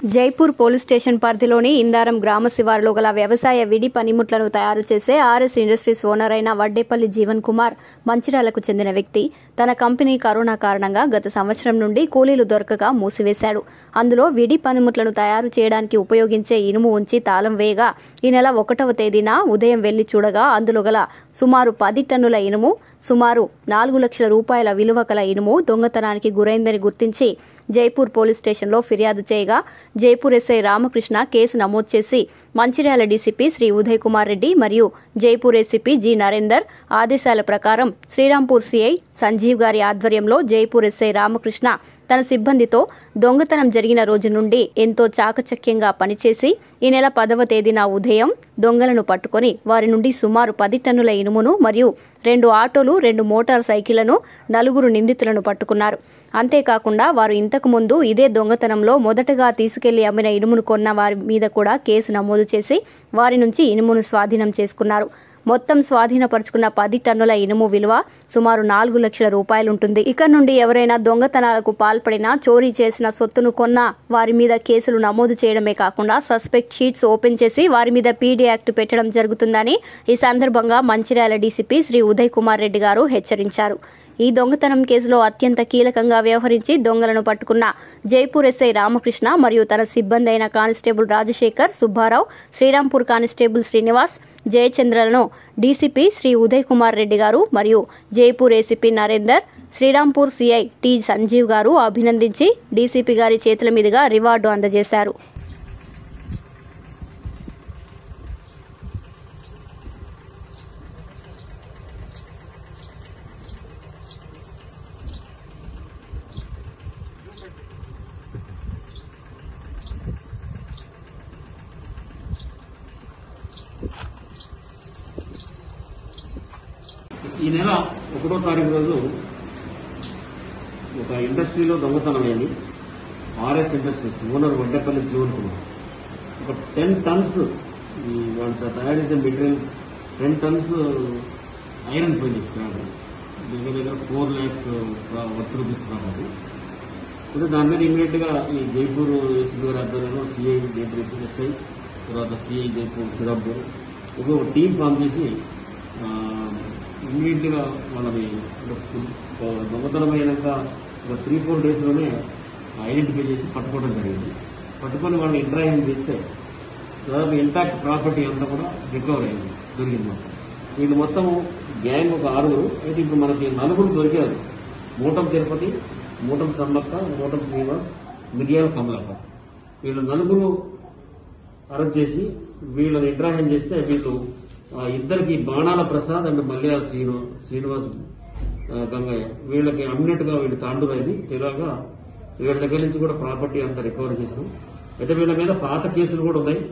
Jaipur police station పరిధిలోని ఇందారం గ్రామ శివారులో గల వ్యవసాయ విడి పనిముట్లను తయారు చేసే ఆర్ఎస్ ఇండస్ట్రీస్ ఓనర్ అయిన వడ్డేపల్లి జీవన్ కుమార్ మంచిర్యాలకు చెందిన వ్యక్తి తన కంపెనీ కరోనా కారణంగా గత సంవత్సరం నుండి కూలీలు దొరకక మూసివేశాడు అందులో విడి పనిముట్లను తయారు చేయడానికి ఉపయోగించే ఇనుము ఉంచి తాళం వేయగా ఈ నెల ఒకటవ తేదీన ఉదయం వెళ్లి చూడగా అందులో గల సుమారు పది టన్నుల ఇనుము సుమారు నాలుగు లక్షల రూపాయల విలువ గల ఇనుము దొంగతనానికి గురైందని గుర్తించి జైపూర్ పోలీస్ స్టేషన్లో ఫిర్యాదు చేయగా జైపూర్ ఎస్ఐ రామకృష్ణ కేసు నమోదు చేసి మంచిర్యాల డీసీపీ శ్రీ ఉదయ్ కుమార్ రెడ్డి మరియు జైపూర్ ఏసీపీ జి నరేందర్ ఆదేశాల ప్రకారం శ్రీరాంపూర్ సిఐ సంజీవ్ గారి ఆధ్వర్యంలో జైపూర్ ఎస్ఐ రామకృష్ణ తన సిబ్బందితో దొంగతనం జరిగిన రోజు నుండి ఎంతో చాకచక్యంగా పనిచేసి ఈ నెల పదవ తేదీన ఉదయం దొంగలను పట్టుకొని వారి నుండి సుమారు పది టన్నుల ఇనుమును మరియు రెండు ఆటోలు రెండు మోటార్ సైకిళ్లను నలుగురు నిందితులను పట్టుకున్నారు అంతేకాకుండా వారు ఇంతకు ముందు ఇదే దొంగతనంలో మొదటగా తీసుకెళ్లి అమ్మిన ఇనుమును కొన్న వారి మీద కూడా కేసు నమోదు చేసి వారి నుంచి ఇనుమును స్వాధీనం చేసుకున్నారు మొత్తం స్వాధీనపరుచుకున్న పది టన్నుల ఇనుము విలువ సుమారు నాలుగు లక్షల రూపాయలుంటుంది ఇక నుండి ఎవరైనా దొంగతనాలకు పాల్పడినా చోరీ చేసిన సొత్తును కొన్న వారి మీద కేసులు నమోదు చేయడమే కాకుండా సస్పెక్ట్ షీట్స్ ఓపెన్ చేసి వారి మీద పీడీ యాక్ట్ పెట్టడం జరుగుతుందని ఈ సందర్భంగా మంచిర్యాల డీసీపీ శ్రీ ఉదయ్ కుమార్ రెడ్డి గారు హెచ్చరించారు ఈ దొంగతనం కేసులో అత్యంత కీలకంగా వ్యవహరించి దొంగలను పట్టుకున్న జైపూర్ ఎస్ఐ రామకృష్ణ మరియు తన సిబ్బంది అయిన కానిస్టేబుల్ రాజశేఖర్ సుబ్బారావు శ్రీరాంపూర్ కానిస్టేబుల్ శ్రీనివాస్ జయచంద్రలను డీసీపీ శ్రీ ఉదయ్ కుమార్ రెడ్డి గారు మరియు Jaipur ACP Narender Srirampur CI T Sanjeev garu అభినందించి డీసీపీ గారి చేతుల మీదుగా రివార్డు అందజేశారు ఈ నెల ఒకటో తారీఖు రోజు ఒక ఇండస్ట్రీలో దొంగతనం అయింది RS industries owner Vaddapalli Jeevan Kumar ఒక టెన్ టన్స్ ఈ వాళ్ళ తయారు చేసే మెటీరియల్ టెన్ టన్స్ ఐరన్ పోయింది స్క్రాప్ దగ్గర దగ్గర ఫోర్ ల్యాక్స్ వర్త్ రూపీస్ కాబట్టి అంటే దాని మీద ఇమీడియట్ గా ఈ జైపూర్ ఏసీబీ గారి ఆధ్వర్యంలో సిఐ జైపూర్ ఎస్ఐ తర్వాత సిఐ జైపూర్ చిరాపూర్ ఒక టీం ఫామ్ చేసి ఇమీడియట్ గా వాళ్ళని దొంగతనం అయినాక ఒక త్రీ ఫోర్ డేస్ లోనే ఐడెంటిఫై చేసి పట్టుకోవడం జరిగింది పట్టుకొని వాళ్ళని ఇంటరాక్షన్ చేస్తే దాదాపు ఇంటాక్ట్ ప్రాపర్టీ అంతా కూడా రికవర్ అయింది దొరికింది మొత్తం వీళ్ళు మొత్తం గ్యాంగ్ ఒక ఆరుగురు అయితే ఇప్పుడు మనకి నలుగురు దొరికారు మూటం తిరుపతి మూటం సమ్మక్క మూటం శ్రీనివాస్ మిరియాల కమలక్క వీళ్ళు నలుగురు అరెస్ట్ చేసి వీళ్ళని ఇంట్రాక్షన్ చేస్తే వీళ్ళు ఆ ఇద్దరికి బాణాల ప్రసాద్ అండ్ మల్యాల శ్రీను శ్రీనివాస్ ఆ, గంగయ్య వీళ్ళకి అమ్మినట్టుగా వీళ్ళు తాండూరైంది ఇలాగా వీళ్ళ దగ్గర నుంచి కూడా ప్రాపర్టీ అంతా రికవర్ చేసినాం అయితే వీళ్ళ మీద పాత కేసులు కూడా ఉన్నాయి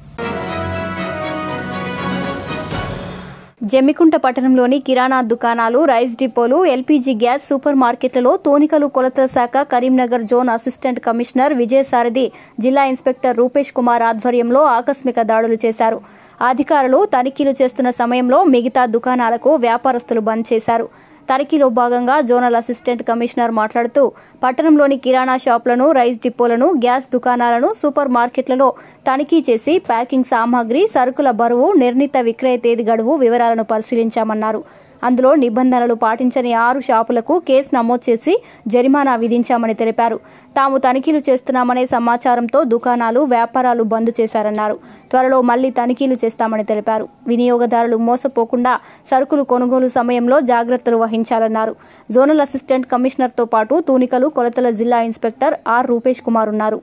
జమ్మికుంట పట్టణంలోని కిరాణా దుకాణాలు రైస్ డిపోలు ఎల్పీజీ గ్యాస్ సూపర్ మార్కెట్లలో తోనికలు కొలతల శాఖ Karimnagar zone assistant commissioner Vijayasarathi జిల్లా ఇన్స్పెక్టర్ రూపేష్ కుమార్ ఆధ్వర్యంలో ఆకస్మిక దాడులు చేశారు అధికారులు తనిఖీలు చేస్తున్న సమయంలో మిగతా దుకాణాలకు వ్యాపారస్తులు బంద్ చేశారు తనిఖీలో భాగంగా జోనల్ అసిస్టెంట్ కమిషనర్ మాట్లాడుతూ పట్టణంలోని కిరాణా షాపులను రైస్ డిపోలను గ్యాస్ దుకాణాలను సూపర్ మార్కెట్లలో తనిఖీ చేసి ప్యాకింగ్ సామాగ్రి సరుకుల బరువు నిర్ణీత విక్రయ తేదీ గడువు వివరాలను పరిశీలించామన్నారు అందులో నిబంధనలు పాటించని ఆరు షాపులకు కేసు నమోదు చేసి జరిమానా విధించామని తెలిపారు తాము తనిఖీలు చేస్తున్నామనే సమాచారంతో దుకాణాలు వ్యాపారాలు బంద్ చేశారన్నారు త్వరలో మళ్లీ తనిఖీలు చేస్తామని తెలిపారు వినియోగదారులు మోసపోకుండా సరుకులు కొనుగోలు సమయంలో జాగ్రత్తలు వహించాలన్నారు జోనల్ అసిస్టెంట్ కమిషనర్తో పాటు తూనికలు కొలతల జిల్లా ఇన్స్పెక్టర్ ఆర్ రూపేష్ కుమార్ ఉన్నారు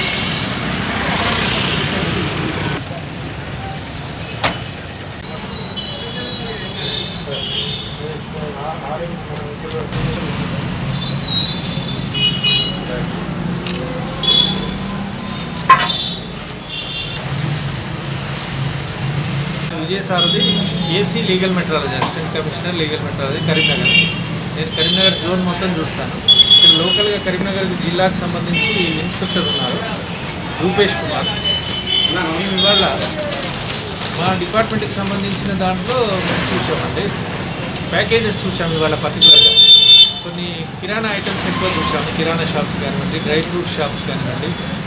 Vijayasarathi AC legal metrology assistant commissioner legal metrology Karimnagar నేను కరీంనగర్ జోన్ మొత్తం చూస్తాను ఇక్కడ లోకల్గా కరీంనగర్ జిల్లాకు సంబంధించి ఇన్స్పెక్టర్ ఉన్నారు రూపేష్ కుమార్ మేము ఇవాళ మా డిపార్ట్మెంట్కి సంబంధించిన దాంట్లో మేము చూసామండి ప్యాకేజెస్ చూసాం ఇవాళ పర్టికులర్గా కొన్ని కిరాణా ఐటమ్స్ ఎక్కువ చూసాము కిరాణా షాప్స్ కానివ్వండి డ్రై ఫ్రూట్ షాప్స్ కానివ్వండి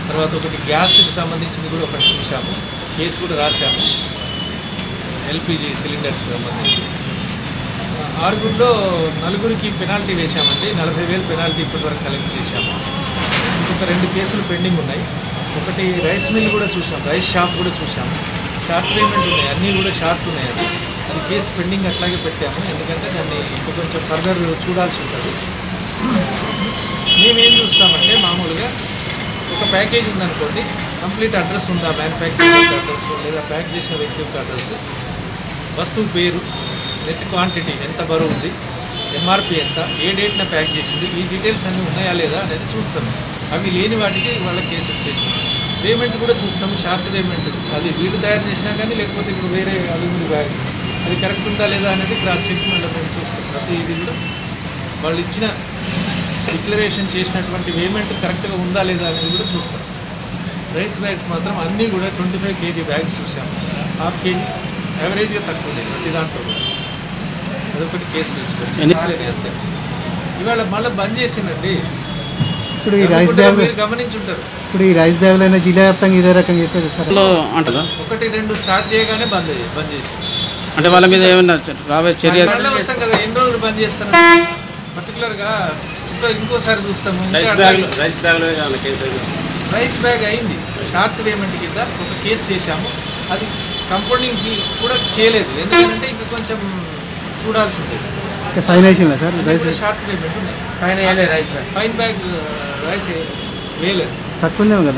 తర్వాత ఒకటి గ్యాస్కి సంబంధించింది కూడా ఒకటి చూసాము కేసు కూడా రాశాము ఎల్పిజి సిలిండర్స్ సంబంధించి ఆరుగురిలో నలుగురికి పెనాల్టీ వేశామండి నలభై వేలు పెనాల్టీ ఇప్పటివరకు కలెక్ట్ చేశాము ఇంకొక రెండు కేసులు పెండింగ్ ఉన్నాయి ఒకటి రైస్ మిల్ కూడా చూసాం రైస్ షాప్ కూడా చూసాము షార్ట్ పేమెంట్ ఉన్నాయి అన్నీ కూడా షార్ట్ ఉన్నాయి అది అది కేసు పెండింగ్ అట్లాగే పెట్టాము ఎందుకంటే దాన్ని ఇంకా కొంచెం ఫర్దర్ చూడాల్సి ఉంటుంది మేమేం చూస్తామంటే మామూలుగా ఒక ప్యాకేజ్ ఉందనుకోండి కంప్లీట్ అడ్రస్ ఉందా మ్యానుఫ్యాక్చరింగ్ అడ్రస్ లేదా ప్యాక్ చేసిన వ్యక్తి యొక్క అడ్రస్ వస్తువు పేరు నెట్ క్వాంటిటీ ఎంత బరువు ఉంది ఎంఆర్పి ఎంత ఏ డేట్న ప్యాక్ చేసింది ఈ డీటెయిల్స్ అన్నీ ఉన్నాయా లేదా అనేది చూస్తాం అవి లేని వాటికి వాళ్ళ కేసెస్ చేసాం పేమెంట్ కూడా చూస్తాం షార్ట్ పేమెంట్ అది వీళ్ళు తయారు చేసినా కానీ లేకపోతే ఇప్పుడు వేరే అది ఉంది బ్యాగ్ అది కరెక్ట్ ఉందా లేదా అనేది క్రాస్ చెక్ మళ్ళీ మేము చూస్తాం ప్రతి ఇది కూడా వాళ్ళు ఇచ్చిన డిక్లరేషన్ చేసినటువంటి పేమెంట్ కరెక్ట్గా ఉందా లేదా అనేది కూడా చూస్తాం రైస్ బ్యాగ్స్ మాత్రం అన్నీ కూడా ట్వంటీ ఫైవ్ కేజీ బ్యాగ్స్ చూసాము హాఫ్ కేజీ యావరేజ్గా తక్కువ ఉంది ప్రతి దాంట్లో కూడా అదొకటి కేసు రిజిస్టర్ చేస్తే ఇవాళ మళ్ళీ బంద్ చేసిందండి ఇప్పుడు ఈ రైస్ అనుకుంటారా బ్యాగ్ మీరు గమనించుంటారు ఇప్పుడు ఈ రైస్ బ్యాగ్లైనా జిల్లా వ్యాప్తంగా ఇదే రకంగా చేస్తారు సార్ లో అంటదా ఒకటి రెండు స్టార్ట్ చేయగానే బంద్ అయ్యి- బంద్ చేసింది అంటే వాళ్ళ మీద ఏమైనా రాబోయే చర్య మళ్ళీ వస్తాం కదా ఎన్ని రోజులు బంద్ చేస్తాను పర్టికులర్గా ఇంకో ఇంకోసారి చూస్తాము ఇంకా రైస్ అట్లా- బ్యాగ్ రైస్ బ్యాగ్లో ఏమైనా కేసు అయితే రైస్ బ్యాగ్ అయింది షార్ట్ పేమెంట్ కింద ఒక కేసు చేశాము అది కంపౌండింగ్ ఫీ కూడా చేయలేదు ఎందుకంటే ఇంకా కొంచెం చూడాల్సి ఉంటుంది ఫైన్ వేసిందా సార్ రైస్ షార్ట్ పేమెంట్ ఉన్నాయి ఫైన్ వేయలేదు rice bag fine bag rice వేయలేదు తక్కువ ఉందేమో కదా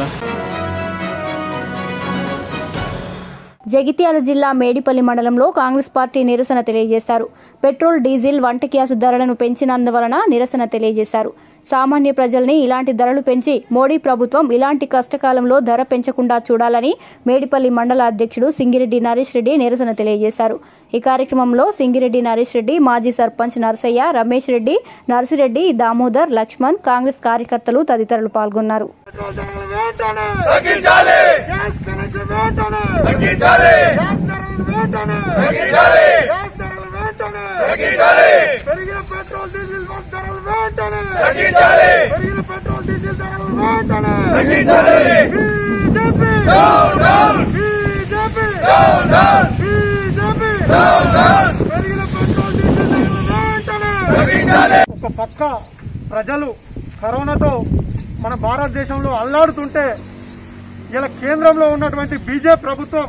జగిత్యాల జిల్లా మేడిపల్లి మండలంలో కాంగ్రెస్ పార్టీ నిరసన తెలియజేశారు పెట్రోల్ డీజిల్ వంట గ్యాస్ ధరలను పెంచినందువలన నిరసన తెలియజేశారు సామాన్య ప్రజల్ని ఇలాంటి ధరలు పెంచి మోడీ ప్రభుత్వం ఇలాంటి కష్టకాలంలో ధర పెంచకుండా చూడాలని మేడిపల్లి మండల అధ్యక్షుడు సింగిరెడ్డి నరేష్ రెడ్డి నిరసన తెలియజేశారు ఈ కార్యక్రమంలో సింగిరెడ్డి నరేష్ రెడ్డి మాజీ సర్పంచ్ నరసయ్య రమేష్ రెడ్డి నర్సిరెడ్డి దామోదర్ లక్ష్మణ్ కాంగ్రెస్ కార్యకర్తలు తదితరులు పాల్గొన్నారు తగ్గించాలి గ్యాస్ కనెక్షన్ వెంటనే తగ్గించాలి గ్యాస్ ధరలు వెంటనే తగ్గించాలి గ్యాస్ ధరలు వెంటనే తగ్గించాలి పెరిగిన పెట్రోల్ డీజిల్ ధరలు వెంటనే తగ్గించాలి పెరిగిన పెట్రోల్ డీజిల్ ధరలు వెంటనే తగ్గించాలి BJP down down BJP down down BJP down down పెరిగిన పెట్రోల్ డీజిల్ ధరలు వెంటనే తగ్గించాలి ఒక పక్క ప్రజలు కరోనాతో మన భారతదేశంలో అల్లాడుతుంటే ఇలా కేంద్రంలో ఉన్నటువంటి బీజేపీ ప్రభుత్వం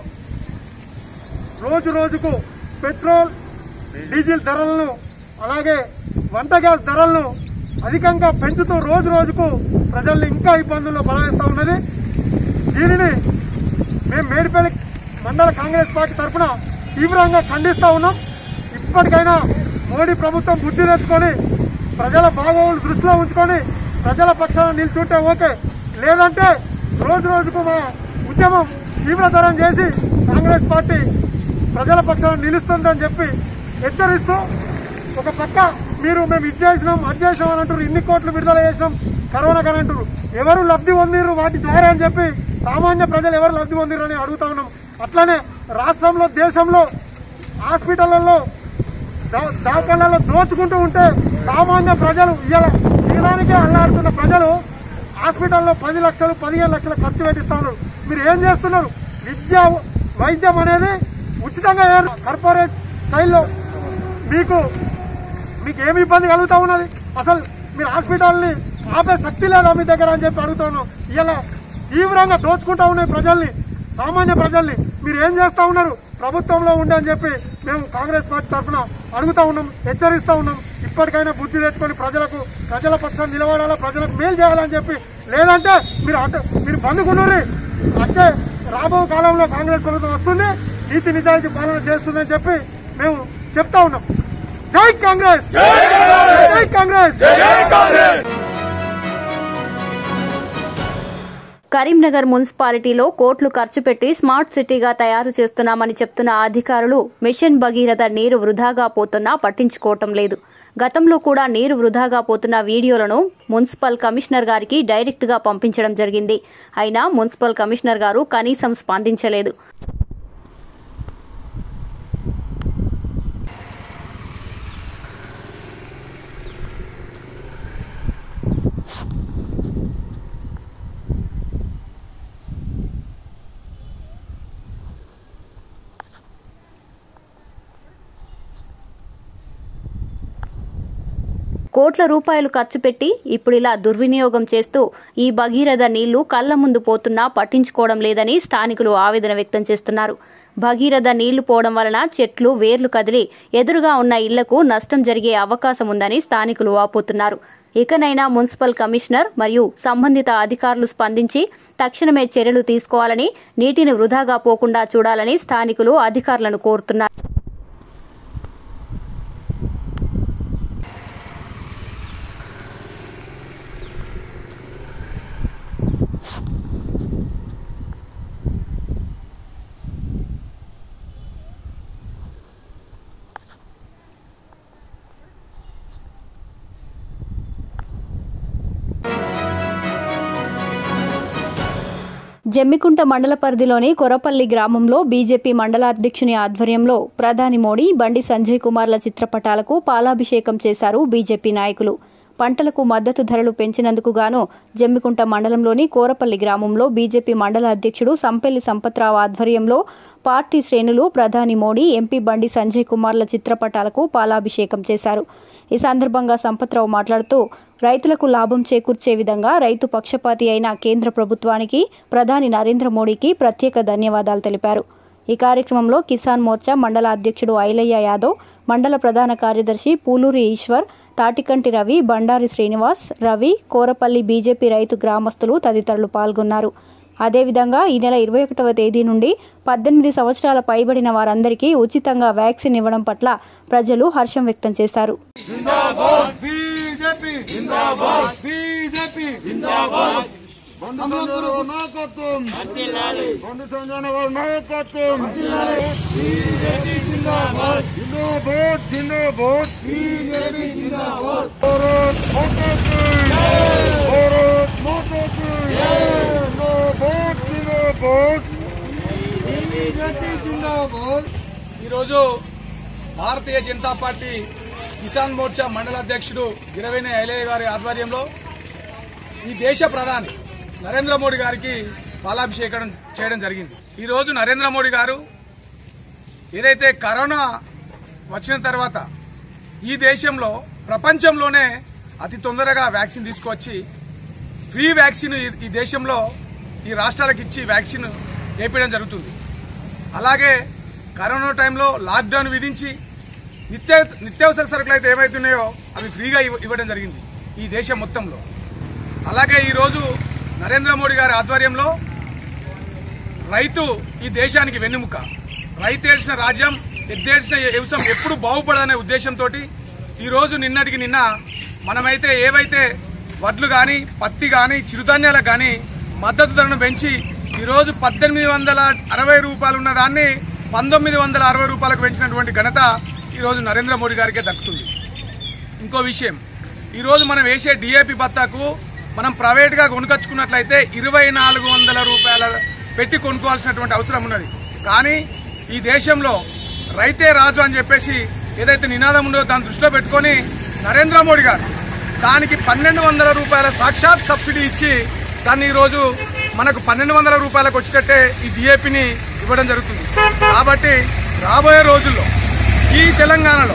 రోజు రోజుకు పెట్రోల్ డీజిల్ ధరలను అలాగే వంట గ్యాస్ ధరలను అధికంగా పెంచుతూ రోజు రోజుకు ప్రజల్ని ఇంకా ఇబ్బందుల్లో బలాయిస్తూ ఉన్నది దీనిని మేము మేడిపల్లి మండల కాంగ్రెస్ పార్టీ తరఫున తీవ్రంగా ఖండిస్తూ ఉన్నాం ఇప్పటికైనా మోడీ ప్రభుత్వం బుద్ధి తెచ్చుకొని ప్రజల బాగోగులు దృష్టిలో ఉంచుకొని ప్రజల పక్షాన నిల్చుంటే ఓకే లేదంటే రోజు రోజుకు మా ఉద్యమం తీవ్రతరం చేసి కాంగ్రెస్ పార్టీ ప్రజల పక్షాన నిలుస్తుందని చెప్పి హెచ్చరిస్తూ ఒక పక్క మీరు మేము ఇది చేసినాం అది చేసినాం అని అంటారు ఇన్ని కోట్లు విడుదల చేసినాం కరోనా అని అంటారు ఎవరు లబ్ధి పొందిరు వాటి ద్వారా అని చెప్పి సామాన్య ప్రజలు ఎవరు లబ్ధి పొందిరు అని అడుగుతా ఉన్నాం అట్లానే రాష్ట్రంలో దేశంలో హాస్పిటళ్లలో దా- దవాఖానాల్లో దోచుకుంటూ ఉంటే సామాన్య ప్రజలు ఇలా తీయడానికే అల్లాడుతున్న ప్రజలు హాస్పిటల్లో పది లక్షలు పదిహేను లక్షలు ఖర్చు పెట్టిస్తా ఉన్నారు మీరు ఏం చేస్తున్నారు విద్య వైద్యం అనేది ఉచితంగా ఏ- కార్పొరేట్ స్టైల్లో మీకు మీకు ఏమి ఇబ్బంది కలుగుతా ఉన్నది అసలు మీరు హాస్పిటల్ని ఆపే శక్తి లేదా మీ దగ్గర అని చెప్పి అడుగుతా ఉన్నాం ఇలా తీవ్రంగా దోచుకుంటా ఉన్నాయి ప్రజల్ని సామాన్య ప్రజల్ని మీరు ఏం చేస్తా ఉన్నారు ప్రభుత్వంలో ఉండి అని చెప్పి మేము కాంగ్రెస్ పార్టీ తరఫున అడుగుతా ఉన్నాం హెచ్చరిస్తా ఉన్నాం ఇప్పటికైనా బుద్ధి తెచ్చుకొని ప్రజలకు ప్రజల పక్షాన్ని నిలబడాలా ప్రజలకు మేలు చేయాలని చెప్పి లేదంటే మీరు అటు మీరు బంధుకున్నరి వచ్చే రాబో కాలంలో కాంగ్రెస్ ప్రభుత్వం వస్తుంది నీతి నిజాయితీ పాలన చేస్తుందని చెప్పి మేము చెప్తా ఉన్నాం జై కాంగ్రెస్ జై కాంగ్రెస్ కరీంనగర్ మున్సిపాలిటీలో కోట్లు ఖర్చు పెట్టి స్మార్ట్ సిటీగా తయారు చేస్తున్నామని చెప్తున్న అధికారులు మిషన్ భగీరథ నీరు వృధాగా పోతున్నా పట్టించుకోవటం లేదు గతంలో కూడా నీరు వృధాగా పోతున్న వీడియోలను మున్సిపల్ కమిషనర్ గారికి డైరెక్ట్గా పంపించడం జరిగింది అయినా మున్సిపల్ కమిషనర్ గారు కనీసం స్పందించలేదు కోట్ల రూపాయలు ఖర్చు పెట్టి ఇప్పుడు ఇలా దుర్వినియోగం చేస్తూ ఈ భగీరథ నీళ్లు కళ్ల ముందు పోతున్నా పట్టించుకోవడం లేదని స్థానికులు ఆవేదన వ్యక్తం చేస్తున్నారు భగీరథ నీళ్లు పోవడం వలన చెట్లు వేర్లు కదిలి ఎదురుగా ఉన్న ఇళ్లకు నష్టం జరిగే అవకాశం ఉందని స్థానికులు వాపోతున్నారు ఇకనైనా మున్సిపల్ కమిషనర్ మరియు సంబంధిత అధికారులు స్పందించి తక్షణమే చర్యలు తీసుకోవాలని నీటిని వృధాగా పోకుండా చూడాలని స్థానికులు అధికారులను కోరుతున్నారు జమ్మికుంట మండల పరిధిలోని కొరపల్లి గ్రామంలో బీజేపీ మండల అధ్యక్షుని ఆధ్వర్యంలో ప్రధాని మోడీ బండి సంజయ్ కుమార్ల చిత్రపటాలకు పాలాభిషేకం చేశారు బీజేపీ నాయకులు పంటలకు మద్దతు ధరలు పెంచినందుకు గాను జమ్మికుంట మండలంలోని కోరపల్లి గ్రామంలో బీజేపీ మండల అధ్యక్షుడు సంపెల్లి సంపత్రావు ఆధ్వర్యంలో పార్టీ శ్రేణులు ప్రధాని మోడీ ఎంపీ బండి సంజయ్ కుమార్ల చిత్రపటాలకు పాలాభిషేకం చేశారు ఈ సందర్భంగా సంపత్రావు మాట్లాడుతూ రైతులకు లాభం చేకూర్చే విధంగా రైతు పక్షపాతి అయిన కేంద్ర ప్రభుత్వానికి ప్రధాని నరేంద్ర మోడీకి ప్రత్యేక ధన్యవాదాలు తెలిపారు ఈ కార్యక్రమంలో కిసాన్ మోర్చా మండల అధ్యక్షుడు ఐలయ్య యాదవ్ మండల ప్రధాన కార్యదర్శి పూలూరి ఈశ్వర్ తాటికంటి రవి బండారి శ్రీనివాస్ రవి కోరపల్లి బీజేపీ రైతు గ్రామస్తులు తదితరులు పాల్గొన్నారు అదేవిధంగా ఈ నెల ఇరవై ఒకటవ తేదీ నుండి పద్దెనిమిది సంవత్సరాల పైబడిన వారందరికీ ఉచితంగా వ్యాక్సిన్ ఇవ్వడం పట్ల ప్రజలు హర్షం వ్యక్తం చేశారు బీజేపీ జిందాబాద్ బీజేపీ జిందాబాద్ బండి సంజయ్ నాయకత్వం బండి సంజయ్ గారి నాయకత్వం బీజేపీ జిందాబాద్ జిందాబాద్ జిందాబాద్ బీజేపీ జిందాబాద్ భారత్ మాతాకి భారత్ మాతాకి జిందాబాద్ జిందాబాద్ బీజేపీ జిందాబాద్ ఈరోజు భారతీయ జనతా పార్టీ కిసాన్ మోర్చా మండల అధ్యక్షుడు గిరవేణి ఐలయ్య గారి ఆధ్వర్యంలో ఈ దేశ ప్రధాని నరేంద్ర మోడీ గారికి పాలాభిషేకం చేయడం జరిగింది ఈ రోజు నరేంద్ర మోడీ గారు ఏదైతే కరోనా వచ్చిన తర్వాత ఈ దేశంలో ప్రపంచంలోనే అతి తొందరగా వ్యాక్సిన్ తీసుకొచ్చి ఫ్రీ వ్యాక్సిన్ ఈ- ఈ దేశంలో ఈ రాష్ట్రాలకు ఇచ్చి వ్యాక్సిన్ వేపించడం జరుగుతుంది అలాగే కరోనా టైంలో లాక్డౌన్ విధించి నిత్య నిత్యావసర సరుకులు అయితే ఏమైతున్నాయో అవి ఫ్రీగా ఇవ్వ- ఇవ్వడం జరిగింది ఈ దేశం మొత్తంలో అలాగే ఈరోజు నరేంద్ర మోడీ గారి ఆధ్వర్యంలో రైతు ఈ దేశానికి వెన్నెముక రైతు ఏడ్చిన రాజ్యం ఎద్దేడ్చిన వ్యవసాయం ఎప్పుడు బాగుపడదనే ఉద్దేశంతో ఈ రోజు నిన్నటికి నిన్న మనమైతే ఏవైతే వడ్లు గాని పత్తి గాని చిరుధాన్యాలకు గాని మద్దతు ధరను పెంచి ఈ రోజు పద్దెనిమిది వందల అరవై రూపాయలు ఉన్న దాన్ని పంతొమ్మిది వందల అరవై రూపాయలకు పెంచినటువంటి ఘనత ఈ రోజు నరేంద్ర మోడీ గారికే దక్కుతుంది ఇంకో విషయం ఈ రోజు మనం వేసే డిఏపి బత్తాకు మనం ప్రైవేట్ గా కొనుకొచ్చుకున్నట్లయితే ఇరవై నాలుగు వందల రూపాయల పెట్టి కొనుక్కోవాల్సినటువంటి అవసరం ఉన్నది కానీ ఈ దేశంలో రైతే రాజు అని చెప్పేసి ఏదైతే నినాదం ఉందో దాన్ని దృష్టిలో పెట్టుకొని నరేంద్ర మోడీ గారు దానికి పన్నెండు వందల రూపాయల సాక్షాత్ సబ్సిడీ ఇచ్చి దాన్ని ఈ రోజు మనకు పన్నెండు వందల రూపాయలకు వచ్చేటట్టే ఈ డిఏపిని ఇవ్వడం జరుగుతుంది కాబట్టి రాబోయే రోజుల్లో ఈ తెలంగాణలో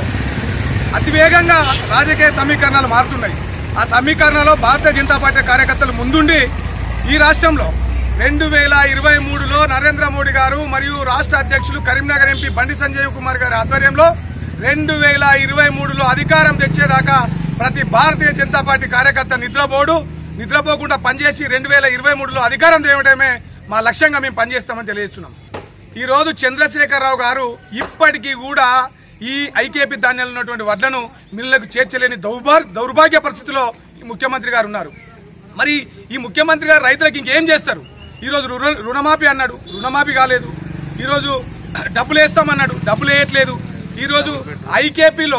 అతివేగంగా రాజకీయ సమీకరణాలు మారుతున్నాయి ఆ సమీకరణలో భారతీయ జనతా పార్టీ కార్యకర్తలు ముందుండి ఈ రాష్ట్రంలో రెండు వేల ఇరవై మూడులో నరేంద్ర మోడీ గారు మరియు రాష్ట్ర అధ్యక్షులు కరీంనగర్ ఎంపీ బండి సంజయ్ కుమార్ గారి ఆధ్వర్యంలో రెండు వేల ఇరవై మూడులో అధికారం తెచ్చేదాకా ప్రతి భారతీయ జనతా పార్టీ కార్యకర్త నిద్రపోడు నిద్రపోకుండా పనిచేసి రెండు వేల ఇరవై మూడులో అధికారం తేవడమే మా లక్ష్యంగా మేము పనిచేస్తామని తెలియజేస్తున్నాం ఈ రోజు చంద్రశేఖరరావు గారు ఇప్పటికీ కూడా ఈ ఐకేపీ ధాన్యాలు ఉన్నటువంటి వడ్లను మిల్లులకు చేర్చలేని దౌర్భాగ్య దౌర్భాగ్య పరిస్థితిలో ఈ ముఖ్యమంత్రి గారు ఉన్నారు మరి ఈ ముఖ్యమంత్రి గారు రైతులకు ఇంకేం చేస్తారు ఈ రోజు రుణ- రుణమాఫీ అన్నాడు రుణమాఫీ కాలేదు ఈ రోజు డబ్బులు వేస్తామన్నాడు డబ్బులు వేయట్లేదు ఈ రోజు ఐకేపీలో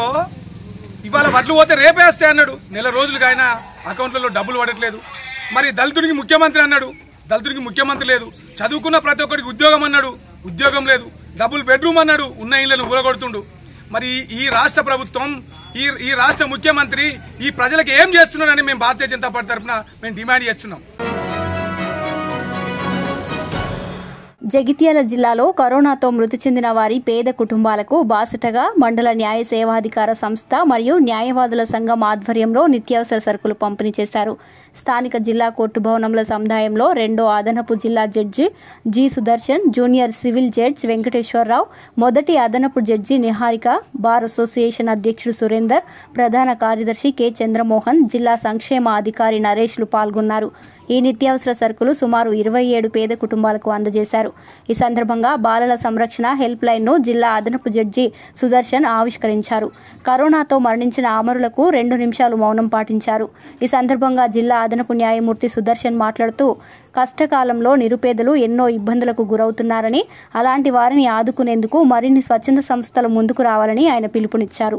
ఇవాళ వడ్లు పోతే రేపే వస్తాయి అన్నాడు నెల రోజులుగా ఆయన అకౌంట్లలో డబ్బులు పడట్లేదు మరి దళితుడికి ముఖ్యమంత్రి అన్నాడు దళితుడికి ముఖ్యమంత్రి లేదు చదువుకున్న ప్రతి ఒక్కరికి ఉద్యోగం అన్నాడు ఉద్యోగం లేదు డబుల్ బెడ్రూమ్ అన్నాడు ఉన్న ఇళ్లను ఊరగొడుతుండు మరి ఈ- ఈ రాష్ట్ర ప్రభుత్వం ఈ ఈ రాష్ట్ర ముఖ్యమంత్రి ఈ ప్రజలకు ఏం చేస్తున్నారని మేము భారతీయ జనతా పార్టీ తరఫున మేము డిమాండ్ చేస్తున్నాం జగిత్యాల జిల్లాలో కరోనాతో మృతి చెందిన వారి పేద కుటుంబాలకు బాసటగా మండల న్యాయ సేవాధికార సంస్థ మరియు న్యాయవాదుల సంఘం ఆధ్వర్యంలో నిత్యావసర సరుకులు పంపిణీ చేశారు స్థానిక జిల్లా కోర్టు భవనంలో సముదాయంలో రెండో అదనపు జిల్లా judge G Sudarshan junior civil judge Venkateswararao మొదటి అదనపు జడ్జి నిహారిక బార్ అసోసియేషన్ అధ్యక్షుడు సురేందర్ ప్రధాన కార్యదర్శి కె చంద్రమోహన్ జిల్లా సంక్షేమ అధికారి నరేష్లు పాల్గొన్నారు ఈ నిత్యావసర సరుకులు సుమారు ఇరవై ఏడు పేద కుటుంబాలకు అందజేశారు ఈ సందర్భంగా బాలల సంరక్షణ హెల్ప్ లైన్ను జిల్లా అదనపు జడ్జి సుదర్శన్ ఆవిష్కరించారు కరోనాతో మరణించిన అమరులకు రెండు నిమిషాలు మౌనం పాటించారు ఈ సందర్భంగా జిల్లా అదనపు న్యాయమూర్తి సుదర్శన్ మాట్లాడుతూ కష్టకాలంలో నిరుపేదలు ఎన్నో ఇబ్బందులకు గురవుతున్నారని అలాంటి వారిని ఆదుకునేందుకు మరిన్ని స్వచ్ఛంద సంస్థలు ముందుకు రావాలని ఆయన పిలుపునిచ్చారు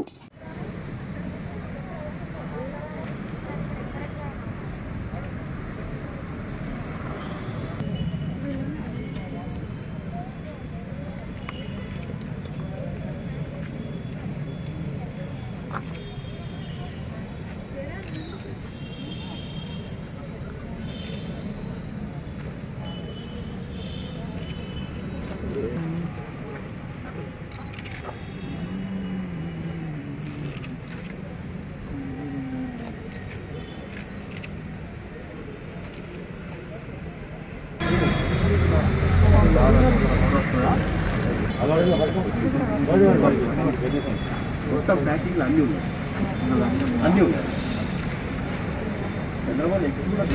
మొత్తం ప్యాకింగ్లు అన్నీ ఉన్నాయి అన్నీ ఉన్నాయి చంద్రబాబు ఎక్స్ కూడా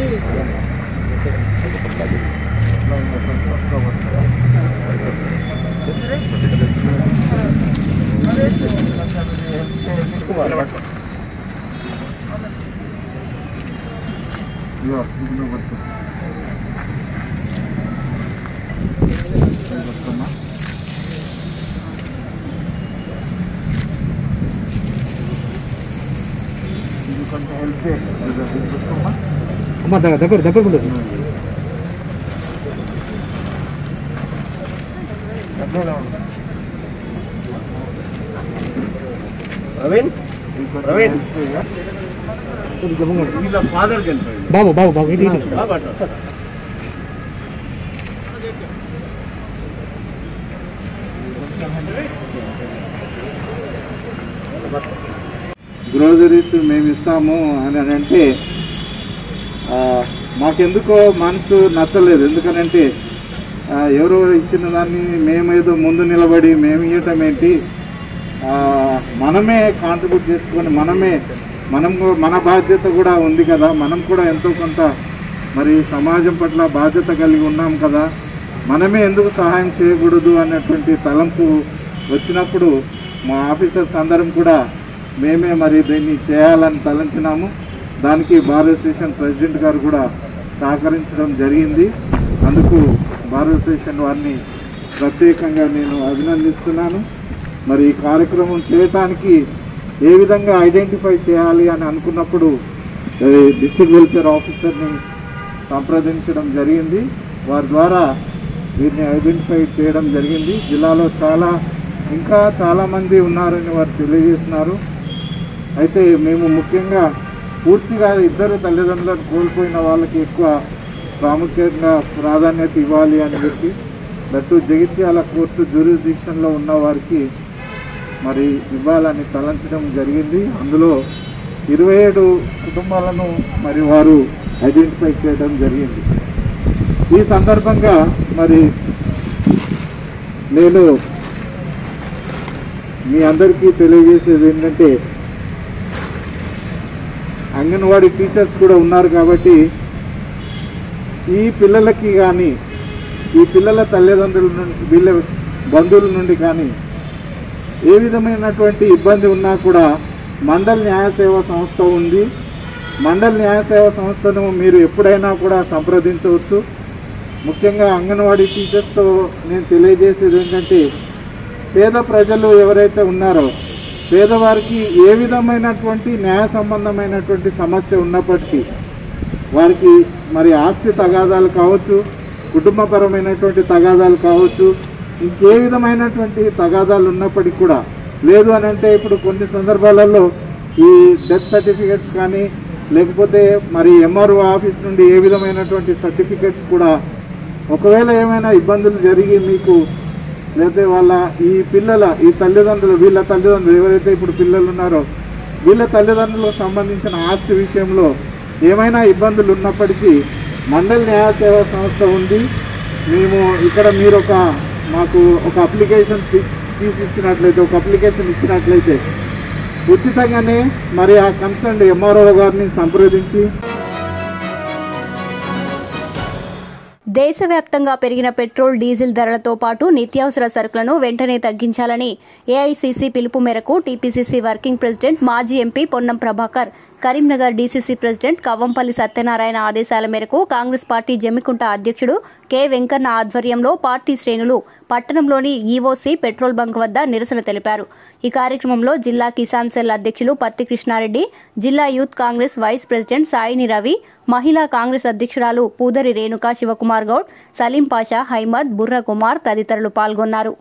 అమ్మ దగ్గర దగ్గర దగ్గర ఉండదు ప్రవీణ్ ప్రవీణ్ వీళ్ళ ఫాదర్ చనిపోయింది బాబు బాబు బాబు ఇటు ఇటు బాబా అట్లా. గ్రోజరీస్ మేము ఇస్తాము అని అని అంటే ఆ, మాకెందుకో మనసు నచ్చలేదు ఎందుకనంటే ఆ, ఎవరో ఇచ్చిన దాన్ని మేమేదో ముందు నిలబడి మేము ఇవ్వటం ఏంటి ఆ, మనమే కాంట్రిబ్యూట్ చేసుకొని మనమే మనం కూ- మన బాధ్యత కూడా ఉంది కదా మనం కూడా ఎంతో కొంత మరి సమాజం పట్ల బాధ్యత కలిగి ఉన్నాం కదా మనమే ఎందుకు సహాయం చేయకూడదు అనేటువంటి తలంపు వచ్చినప్పుడు మా ఆఫీసర్స్ అందరం కూడా మేమే మరి దీన్ని చేయాలని తలంచినాము దానికి బార్ అసోసియేషన్ ప్రెసిడెంట్ గారు కూడా సహకరించడం జరిగింది అందుకు బార్ అసోసియేషన్ వారిని ప్రత్యేకంగా నేను అభినందిస్తున్నాను మరి ఈ కార్యక్రమం చేయటానికి ఏ విధంగా ఐడెంటిఫై చేయాలి అని అనుకున్నప్పుడు డిస్ట్రిక్ట్ వెల్ఫేర్ ఆఫీసర్ని సంప్రదించడం జరిగింది వారి ద్వారా వీరిని ఐడెంటిఫై చేయడం జరిగింది జిల్లాలో చాలా ఇంకా చాలామంది ఉన్నారని వారు తెలియజేస్తున్నారు అయితే మేము ముఖ్యంగా పూర్తిగా ఇద్దరు తల్లిదండ్రులను కోల్పోయిన వాళ్ళకి ఎక్కువ ప్రాముఖ్యంగా ప్రాధాన్యత ఇవ్వాలి అని చెప్పి దట్టు జగిత్యాల కోర్టు జ్యూరిడిక్షన్లో ఉన్న వారికి మరి ఇవ్వాలని తలంచడం జరిగింది అందులో ఇరవై ఏడు కుటుంబాలను మరి వారు ఐడెంటిఫై చేయడం జరిగింది ఈ సందర్భంగా మరి నేను మీ అందరికీ తెలియజేసేది ఏంటంటే అంగన్వాడీ టీచర్స్ కూడా ఉన్నారు కాబట్టి ఈ పిల్లలకి కానీ ఈ పిల్లల తల్లిదండ్రుల నుండి వీళ్ళ బంధువుల నుండి కానీ ఏ విధమైనటువంటి ఇబ్బంది ఉన్నా కూడా మండల్ న్యాయ సేవా సంస్థ ఉంది మండల్ న్యాయ సేవా సంస్థను మీరు ఎప్పుడైనా కూడా సంప్రదించవచ్చు ముఖ్యంగా అంగన్వాడీ టీచర్స్తో నేను తెలియజేసేది ఏంటంటే పేద ప్రజలు ఎవరైతే ఉన్నారో పేదవారికి ఏ విధమైనటువంటి న్యాయ సంబంధమైనటువంటి సమస్య ఉన్నప్పటికీ వారికి మరి ఆస్తి తగాదాలు కావచ్చు కుటుంబపరమైనటువంటి తగాదాలు కావచ్చు ఇంకే విధమైనటువంటి తగాదాలు ఉన్నప్పటికీ కూడా లేదు అని అంటే ఇప్పుడు కొన్ని సందర్భాలలో ఈ డెత్ సర్టిఫికెట్స్ కానీ లేకపోతే మరి ఎంఆర్ఓ ఆఫీస్ నుండి ఏ విధమైనటువంటి సర్టిఫికెట్స్ కూడా ఒకవేళ ఏమైనా ఇబ్బందులు జరిగి మీకు లేకపోతే వాళ్ళ ఈ పిల్లల ఈ తల్లిదండ్రులు వీళ్ళ తల్లిదండ్రులు ఎవరైతే ఇప్పుడు పిల్లలు ఉన్నారో వీళ్ళ తల్లిదండ్రులకు సంబంధించిన ఆస్తి విషయంలో ఏమైనా ఇబ్బందులు ఉన్నప్పటికీ మండల న్యాయ సేవా సంస్థ ఉంది మేము ఇక్కడ మీరు ఒక మాకు ఒక అప్లికేషన్ తీ- తీసి ఇచ్చినట్లయితే ఒక అప్లికేషన్ ఇచ్చినట్లయితే ఉచితంగానే మరి ఆ కన్సర్న్ ఎంఆర్ఓ గారిని సంప్రదించి దేశవ్యాప్తంగా పెరిగిన పెట్రోల్ డీజిల్ ధరలతో పాటు నిత్యావసర సరుకులను వెంటనే తగ్గించాలని ఏఐసీసీ పిలుపు మేరకు టీపీసీసీ వర్కింగ్ ప్రెసిడెంట్ మాజీ MP Ponnam Prabhakar Karimnagar DCC president Kavvampalli Satyanarayana ఆదేశాల మేరకు కాంగ్రెస్ పార్టీ జమ్మికుంట అధ్యక్షుడు కె వెంకన్న ఆధ్వర్యంలో పార్టీ శ్రేణులు పట్టణంలోని ఈఓసీ పెట్రోల్ బంక్ వద్ద నిరసన తెలిపారు ఈ కార్యక్రమంలో జిల్లా కిసాన్ సెల్ అధ్యక్షులు పత్తి కృష్ణారెడ్డి జిల్లా యూత్ కాంగ్రెస్ వైస్ ప్రెసిడెంట్ సాయిని రవి మహిళా కాంగ్రెస్ అధ్యక్షురాలు పూదరి రేణుకా శివకుమార్ గౌడ్ సలీం పాషా హైమద్ బుర్ర కుమార్ తదితరులు పాల్గొన్నారు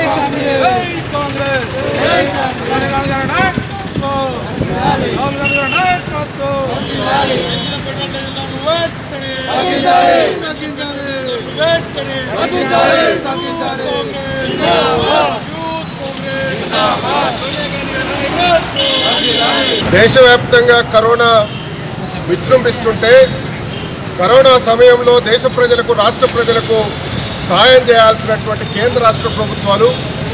దేశవ్యాప్తంగా కరోనా విజృంభిస్తుంటే కరోనా సమయంలో దేశ ప్రజలకు రాష్ట్ర ప్రజలకు సహాయం చేయాల్సినటువంటి కేంద్ర రాష్ట్ర ప్రభుత్వాలు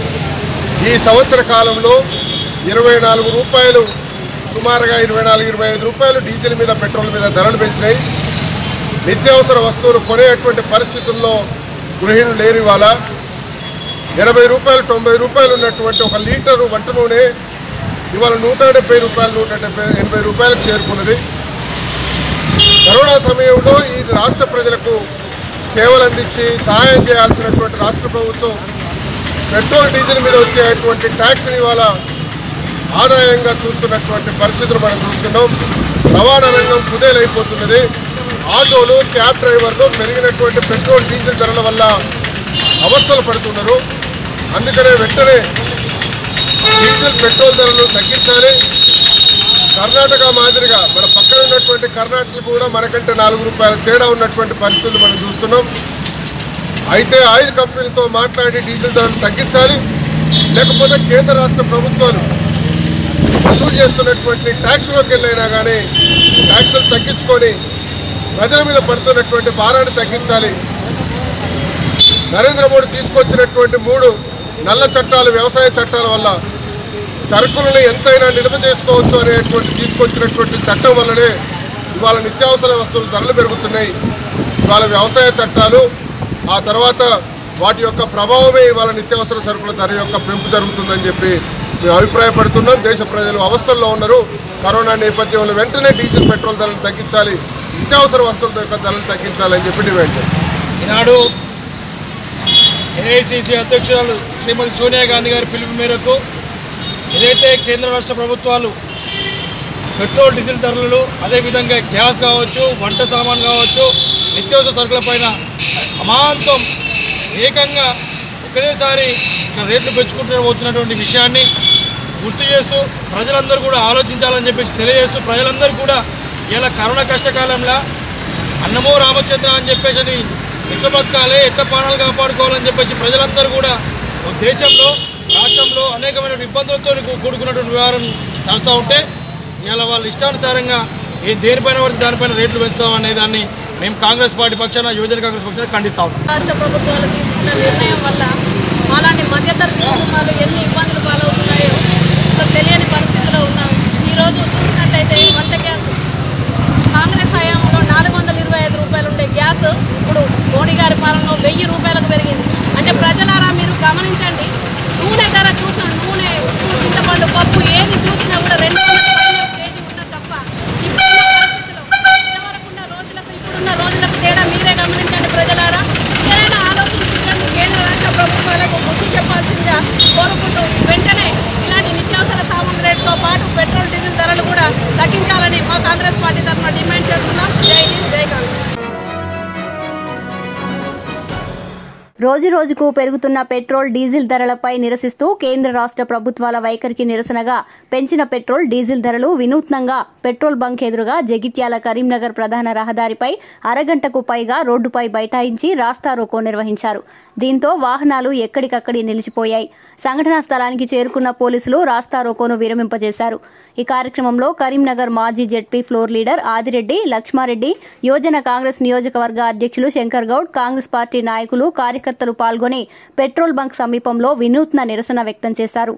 ఈ సంవత్సర కాలంలో ఇరవై నాలుగు రూపాయలు సుమారుగా ఇరవై నాలుగు ఇరవై ఐదు రూపాయలు డీజిల్ మీద పెట్రోల్ మీద ధరలు పెంచినాయి నిత్యావసర వస్తువులు కొనేటువంటి పరిస్థితుల్లో గృహిణులు లేరు ఇవాళ ఎనభై రూపాయలు తొంభై రూపాయలు ఉన్నటువంటి ఒక లీటరు వంట నూనె ఇవాళ నూట డెబ్బై రూపాయలు నూట డెబ్బై ఎనభై రూపాయలకు చేరుకున్నది కరోనా సమయంలో ఈ రాష్ట్ర ప్రజలకు సేవలు అందించి సహాయం చేయాల్సినటువంటి రాష్ట్ర ప్రభుత్వం పెట్రోల్ డీజిల్ మీద వచ్చేటువంటి ట్యాక్స్ని ఇవాళ ఆదాయంగా చూస్తున్నటువంటి పరిస్థితులు మనం చూస్తున్నాం రవాణా రంగం కుదేలైపోతున్నది ఆటోలు క్యాబ్ డ్రైవర్లు పెరిగినటువంటి పెట్రోల్ డీజిల్ ధరల వల్ల అవస్థలు పడుతున్నారు అందుకనే వెంటనే డీజిల్ పెట్రోల్ ధరలు తగ్గించాలి కర్ణాటక మాదిరిగా మన పక్కన ఉన్నటువంటి కర్ణాటక కూడా మనకంటే నాలుగు రూపాయల తేడా ఉన్నటువంటి పరిస్థితులు మనం చూస్తున్నాం అయితే ఆయిల్ కంపెనీలతో మాట్లాడి డీజిల్ ధరలు తగ్గించాలి లేకపోతే కేంద్ర రాష్ట్ర ప్రభుత్వాలు వసూలు చేస్తున్నటువంటి ట్యాక్స్లోకి వెళ్ళైనా కానీ ట్యాక్సులు తగ్గించుకొని ప్రజల మీద పడుతున్నటువంటి భారాన్ని తగ్గించాలి నరేంద్ర మోడీ తీసుకొచ్చినటువంటి మూడు నల్ల చట్టాలు వ్యవసాయ చట్టాల వల్ల సరుకులను ఎంతైనా నిల్వ చేసుకోవచ్చు అనేటువంటి తీసుకొచ్చినటువంటి చట్టం వల్లనే ఇవాళ నిత్యావసర వస్తువుల ధరలు పెరుగుతున్నాయి ఇవాళ వ్యవసాయ చట్టాలు ఆ తర్వాత వాటి యొక్క ప్రభావమే ఇవాళ నిత్యావసర సరుకుల ధర యొక్క పెంపు జరుగుతుందని చెప్పి మేము అభిప్రాయపడుతున్నాం దేశ ప్రజలు అవస్థల్లో ఉన్నారు కరోనా నేపథ్యంలో వెంటనే డీజిల్ పెట్రోల్ ధరలు తగ్గించాలి నిత్యావసర వస్తువుల యొక్క ధరలు తగ్గించాలని చెప్పి డిమాండ్ చేస్తాం ఈనాడు ఏఐసిసి అధ్యక్షురాలు శ్రీమతి సోనియా గాంధీ గారి పిలుపు మేరకు ఏదైతే కేంద్ర రాష్ట్ర ప్రభుత్వాలు పెట్రోల్ డీజిల్ ధరలు అదేవిధంగా గ్యాస్ కావచ్చు వంట సామాన్ కావచ్చు నిత్యావసర సరుకులపైన అమాంతం ఏకంగా ఒకేసారి ఇక్కడ రేట్లు పెంచుకుంటూ పోతున్నటువంటి విషయాన్ని గుర్తు చేస్తూ ప్రజలందరూ కూడా ఆలోచించాలని చెప్పేసి తెలియజేస్తూ ప్రజలందరూ కూడా ఇలా కరోనా కష్టకాలంలో అన్నమో రామచంద్ర అని చెప్పేసి అని ఎట్లా బతకాలి ఎట్లా ప్రాణాలు కాపాడుకోవాలని చెప్పేసి ప్రజలందరూ కూడా ఒక దేశంలో రాష్ట్రంలో అనేకమైన ఇబ్బందులతో కూ- కూడుకున్నటువంటి వ్యవహారం నడుస్తూ ఉంటే ఇలా వాళ్ళ ఇష్టానుసారంగా ఏ దేనిపైన పడితే దానిపైన రేట్లు పెంచుతాం అనే దాన్ని మేము కాంగ్రెస్ పార్టీ పక్షాన యువజన కాంగ్రెస్ పక్షాన ఖండిస్తా ఉన్నాం రాష్ట్ర ప్రభుత్వాలు తీసుకున్న నిర్ణయం వల్ల అలాంటి మధ్యతరగతి కుటుంబాలు ఎన్ని ఇబ్బందులు పాలవుతున్నాయో అసలు తెలియని పరిస్థితిలో ఉన్నాం ఈరోజు చూసినట్టయితే వంట గ్యాస్ కాంగ్రెస్ హయాంలో నాలుగు వందల ఇరవై ఐదు రూపాయలు ఉండే గ్యాస్ ఇప్పుడు మోడీ గారి పాలనలో వెయ్యి రూపాయలకు పెరిగింది అంటే ప్రజలారా మీరు గమనించండి నూనె ధర చూసిన నూనె ఉప్పు చింతపండు పప్పు ఏది చూసినా కూడా రెండు వందల పైన కేజీ ఉన్నది తప్ప ఇప్పుడున్న పరిస్థితిలో ఇదివరకున్న రోజులకు ఇప్పుడున్న రోజులకు తేడా మీరే గమనించండి ప్రజలారా ఏదైనా ఆలోచించండి కేంద్ర రాష్ట్ర ప్రభుత్వాలకు బుద్ధి చెప్పాల్సిందిగా కోరుకుంటూ వెంటనే ఇలాంటి నిత్యావసర సామాన్ రేటుతో పాటు పెట్రోల్ డీజిల్ ధరలు కూడా తగ్గించాలని మా కాంగ్రెస్ పార్టీ తరఫున డిమాండ్ చేస్తున్నాం జై హింద్ జై కాంగ్రెస్ రోజు రోజుకు పెరుగుతున్న పెట్రోల్ డీజిల్ ధరలపై నిరసిస్తూ కేంద్ర రాష్ట్ర ప్రభుత్వాల వైఖరికి నిరసనగా పెంచిన పెట్రోల్ డీజిల్ ధరలు వినూత్నంగా పెట్రోల్ బంక్ ఎదురుగా జగిత్యాల కరీంనగర్ ప్రధాన రహదారిపై అరగంటకు పైగా రోడ్డుపై బైఠాయించి రాస్తారోకో నిర్వహించారు దీంతో వాహనాలు ఎక్కడికక్కడి నిలిచిపోయాయి సంఘటనా స్థలానికి చేరుకున్న పోలీసులు రాస్తారోకోను విరమింపజేశారు ఈ కార్యక్రమంలో కరీంనగర్ మాజీ ZP floor leader Adireddy Laxmareddy యువజన కాంగ్రెస్ నియోజకవర్గ అధ్యక్షులు శంకర్ గౌడ్ కాంగ్రెస్ పార్టీ నాయకులు కార్యకర్తలు పాల్గొని పెట్రోల్ బంక్ సమీపంలో వినూత్న నిరసన వ్యక్తం చేశారు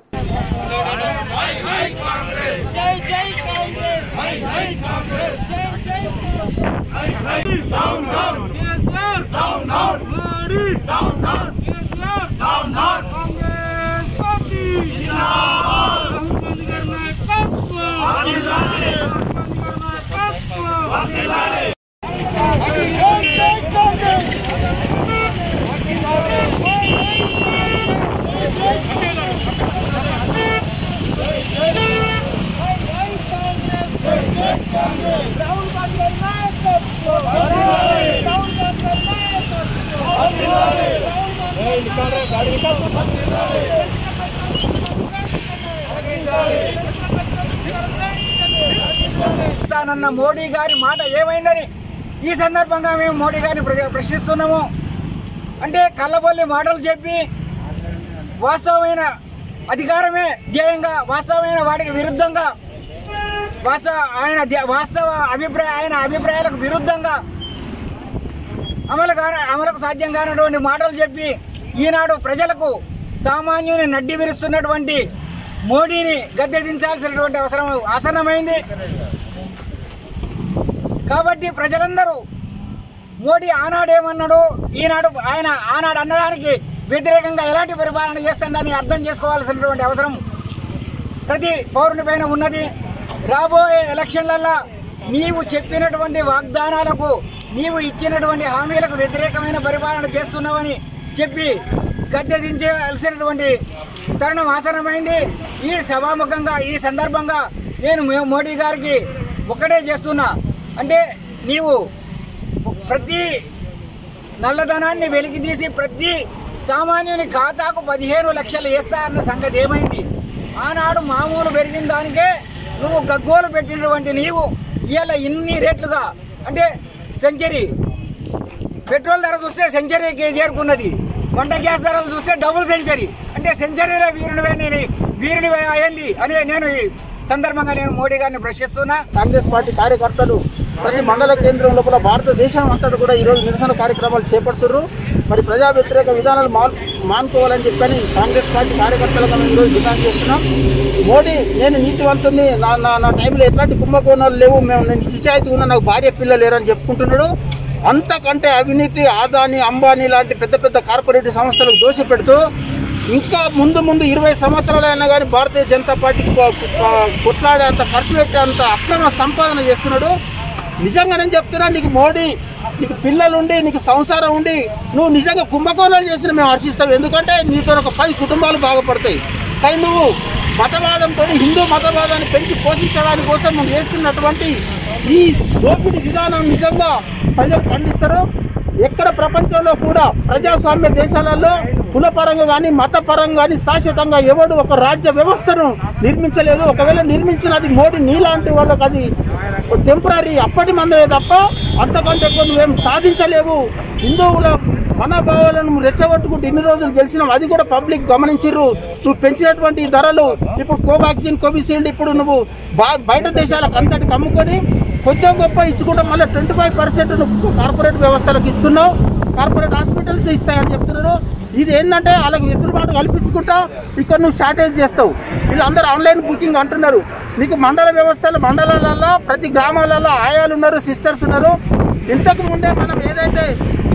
ఇస్తానన్న మోడీ గారి మాట ఏమైందని ఈ సందర్భంగా మేము మోడీ గారిని ప్ర- ప్రశ్నిస్తున్నాము అంటే కళ్ళబొల్లి మాటలు చెప్పి వాస్తవమైన అధికారమే ధ్యేయంగా వాస్తవమైన వాటికి విరుద్ధంగా వాస్తవ ఆయన ధ్య- వాస్తవ అభిప్రాయ ఆయన అభిప్రాయాలకు విరుద్ధంగా అమలు కాన అమలుకు సాధ్యం కానటువంటి మాటలు చెప్పి ఈనాడు ప్రజలకు సామాన్యుని నడ్డి విరుస్తున్నటువంటి మోడీని గద్దె దించాల్సినటువంటి అవసరం ఆసన్నమైంది కాబట్టి ప్రజలందరూ మోడీ ఆనాడేమన్నాడు ఈనాడు ఆయన ఆనాడు అన్నదానికి వ్యతిరేకంగా ఎలాంటి పరిపాలన చేస్తుందని అర్థం చేసుకోవాల్సినటువంటి అవసరం ప్రతి పౌరుని పైన ఉన్నది రాబోయే ఎలక్షన్లల్లో నీవు చెప్పినటువంటి వాగ్దానాలకు నీవు ఇచ్చినటువంటి హామీలకు వ్యతిరేకమైన పరిపాలన చేస్తున్నావని చెప్పి గద్దె దించేయాల్సినటువంటి తరుణం ఆసనమైంది ఈ సభాముఖంగా ఈ సందర్భంగా నేను మే- మోడీ గారికి ఒకటే చేస్తున్నా అంటే నీవు ప్రతి నల్లధనాన్ని వెలికితీసి ప్రతి సామాన్యుని ఖాతాకు పదిహేను లక్షలు వేస్తారన్న సంగతి ఏమైంది ఆనాడు మామూలు పెరిగిన దానికే నువ్వు గగ్గోలు పెట్టినటువంటి నీవు ఇవాళ ఇన్ని రేట్లుగా అంటే సెంచరీ పెట్రోల్ ధర చూస్తే సెంచరీకి చేరుకున్నది వంట గ్యాస్ ధరలు చూస్తే డబుల్ సెంచరీ అంటే సెంచరీలో వీరునివే నేను వీరునివే అయింది అని నేను ఈ సందర్భంగా నేను మోడీ గారిని ప్రశ్నిస్తున్నా కాంగ్రెస్ పార్టీ కార్యకర్తలు ప్రతి మండల కేంద్రం లోపల భారతదేశం అంతటా కూడా ఈరోజు నిరసన కార్యక్రమాలు చేపడుతున్నారు మరి ప్రజా వ్యతిరేక విధానాలు మాన్ మానుకోవాలని చెప్పని కాంగ్రెస్ పార్టీ కార్యకర్తలుగా మేము ఈరోజు డిమాండ్ చేస్తున్నాం మోడీ నేను నీతివంతుని నా నా నా టైంలో ఎట్లాంటి కుంభకోణాలు లేవు మేము నేను నిజాయితీ ఉన్న నాకు భార్య పిల్లలు లేరని చెప్పుకుంటున్నాడు అంతకంటే అవినీతి ఆదాని అంబానీ లాంటి పెద్ద పెద్ద కార్పొరేట్ సంస్థలకు దోషి పెడుతూ ఇంకా ముందు ముందు ఇరవై సంవత్సరాలైనా కానీ భారతీయ జనతా పార్టీకి కొ- కొ- కొట్లాడే అంత ఖర్చు పెట్టే అంత అక్రమ సంపాదన చేస్తున్నాడు నిజంగా నేను చెప్తున్నా నీకు మోడీ నీకు పిల్లలు ఉండి నీకు సంసారం ఉండి నువ్వు నిజంగా కుంభకోణాలు చేసిన మేము హర్షిస్తాం ఎందుకంటే నీతో ఒక పది కుటుంబాలు బాగుపడతాయి కానీ నువ్వు మతవాదంతో హిందూ మతవాదాన్ని పెంచి పోషించడానికి కోసం నువ్వు చేస్తున్నటువంటి ఈ దోపిడీ విధానం నిజంగా ప్రజలు ఖండిస్తారు ఎక్కడ ప్రపంచంలో కూడా ప్రజాస్వామ్య దేశాలలో కులపరంగా కానీ మతపరంగా కానీ శాశ్వతంగా ఎవడు ఒక రాజ్య వ్యవస్థను నిర్మించలేదు ఒకవేళ నిర్మించినది మోడీ నీలాంటి వాళ్ళకి అది టెంపరీ అప్పటి మందమే తప్ప అంతకంటే ఎక్కువ నువ్వేం సాధించలేవు హిందువుల మనోభావాలను రెచ్చగొట్టుకుంటూ ఇన్ని రోజులు గెలిచినాం అది కూడా పబ్లిక్ గమనించిర్రు నువ్వు పెంచినటువంటి ఈ ధరలు ఇప్పుడు కోవాక్సిన్ కోవిషీల్డ్ ఇప్పుడు నువ్వు బా- బయట దేశాలకు అంతటికి అమ్ముకొని కొంచెం గొప్ప ఇచ్చుకుంటా మళ్ళీ ట్వంటీ ఫైవ్ పర్సెంట్ నువ్వు కార్పొరేట్ వ్యవస్థలకు ఇస్తున్నావు కార్పొరేట్ హాస్పిటల్స్ ఇస్తాయని చెప్తున్నారు ఇది ఏంటంటే వాళ్ళకి వెసులుబాటు కల్పించుకుంటా ఇక్కడ నువ్వు షార్టేజ్ చేస్తావు వీళ్ళందరూ ఆన్లైన్ బుకింగ్ అంటున్నారు నీకు మండల వ్యవస్థలు మండలాలలో ప్రతి గ్రామాలలో ఆయాలు ఉన్నారు సిస్టర్స్ ఉన్నారు ఇంతకు ముందే మనం ఏదైతే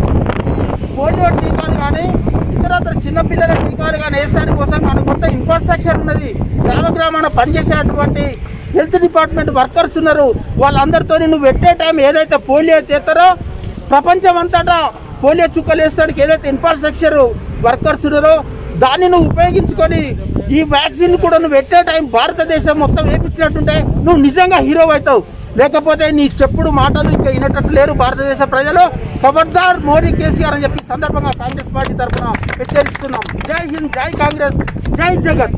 పోలియో టీకాలు కానీ ఇతరత్ర చిన్నపిల్లల టీకాలు కానీ వేస్తాని కోసం మనకు మొత్తం ఇన్ఫ్రాస్ట్రక్చర్ ఉన్నది గ్రామ గ్రామాన పనిచేసేటువంటి హెల్త్ డిపార్ట్మెంట్ వర్కర్స్ ఉన్నారు వాళ్ళందరితో నువ్వు పెట్టే టైం ఏదైతే పోలియో తీస్తారో ప్రపంచం అంతటా పోలియో చుక్కలు వేస్తానికి ఏదైతే ఇన్ఫ్రాస్ట్రక్చర్ వర్కర్స్ ఉన్నారో దాన్ని నువ్వు ఉపయోగించుకొని ఈ వ్యాక్సిన్ కూడా నువ్వు పెట్టే టైం భారతదేశం మొత్తం వేపించినట్టుంటే నువ్వు నిజంగా హీరో అవుతావు లేకపోతే నీ చెప్పుడు మాటలు ఇంకా వినేటట్టు లేరు భారతదేశ ప్రజలు ఖబర్దార్ మోడీ కేసీఆర్ అని చెప్పి ఈ సందర్భంగా కాంగ్రెస్ పార్టీ తరఫున హెచ్చరిస్తున్నాం జై హింద్ జై కాంగ్రెస్ జై జగత్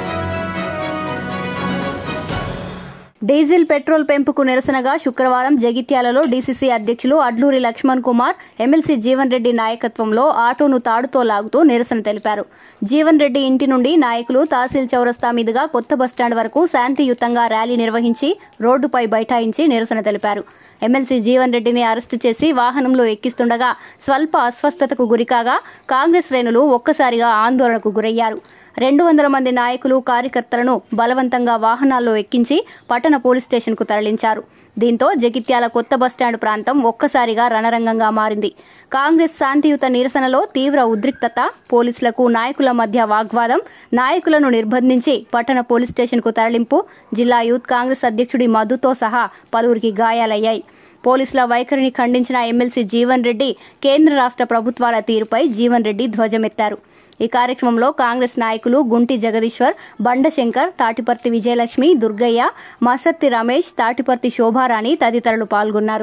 డీజిల్ పెట్రోల్ పెంపుకు నిరసనగా శుక్రవారం జగిత్యాలలో డీసీసీ అధ్యక్షులు అడ్లూరి లక్ష్మణ్ కుమార్ ఎమ్మెల్సీ జీవన్ రెడ్డి నాయకత్వంలో ఆటోను తాడుతో లాగుతూ నిరసన తెలిపారు జీవన్ రెడ్డి ఇంటి నుండి నాయకులు తహసీల్ చౌరస్తా మీదుగా కొత్త బస్టాండ్ వరకు శాంతియుతంగా ర్యాలీ నిర్వహించి రోడ్డుపై బైఠాయించి నిరసన తెలిపారు ఎమ్మెల్సీ జీవన్ రెడ్డిని అరెస్టు చేసి వాహనంలో ఎక్కిస్తుండగా స్వల్ప అస్వస్థతకు గురికాగా కాంగ్రెస్ శ్రేణులు ఒక్కసారిగా ఆందోళనకు గురయ్యారు రెండు వందల మంది నాయకులు కార్యకర్తలను బలవంతంగా వాహనాల్లో ఎక్కించి పట్టణ పోలీస్ స్టేషన్కు తరలించారు దీంతో జగిత్యాల కొత్త బస్టాండ్ ప్రాంతం ఒక్కసారిగా రణరంగంగా మారింది కాంగ్రెస్ శాంతియుత నిరసనలో తీవ్ర ఉద్రిక్తత పోలీసులకు నాయకుల మధ్య వాగ్వాదం నాయకులను నిర్బంధించి పట్టణ పోలీస్ స్టేషన్కు తరలింపు జిల్లా యూత్ కాంగ్రెస్ అధ్యక్షుడి మధుతో సహా పలువురికి గాయాలయ్యాయి పోలీసుల వైఖరిని ఖండించిన ఎమ్మెల్సీ జీవన్ రెడ్డి కేంద్ర రాష్ట్ర ప్రభుత్వాల తీరుపై జీవన్ రెడ్డి ధ్వజమెత్తారు ఈ కార్యక్రమంలో కాంగ్రెస్ నాయకులు గుంటి జగదీశ్వర్ బండశంకర్ తాటిపర్తి విజయలక్ష్మి దుర్గయ్య మసర్తి రమేష్ తాటిపర్తి శోభారాణి తదితరులు పాల్గొన్నారు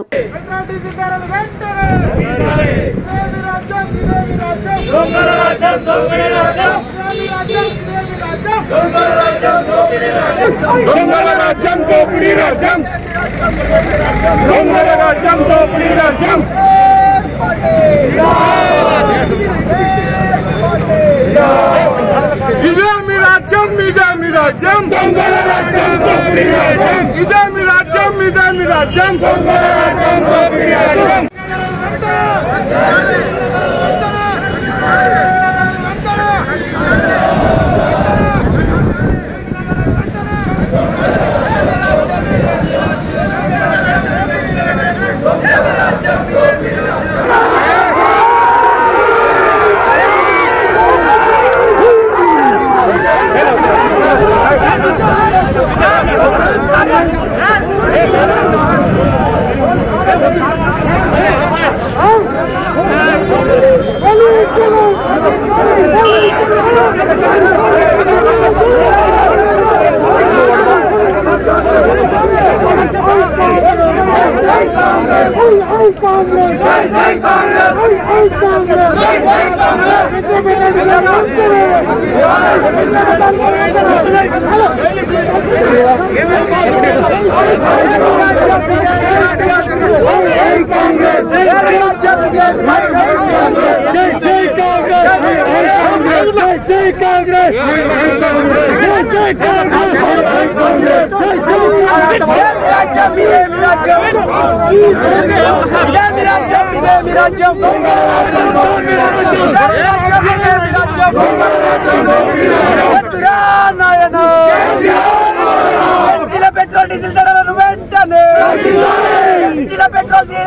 దొంగల రాజ్యం దోపిడీ రాజ్యం దొంగల రాజ్యం దోపిడీ రాజ్యం ఇదే మీ రాజ్యం ఇదే మీ రాజ్యం దొంగల రాజ్యం దోపిడీ రాజ్యం ఇదే మీ రాజ్యం ఇదే మీ రాజ్యం దొంగల రాజ్యం దోపిడీ రాజ్యం పెట్రోల్ డీజిల్ ధరలను వెంటనే పెట్రోల్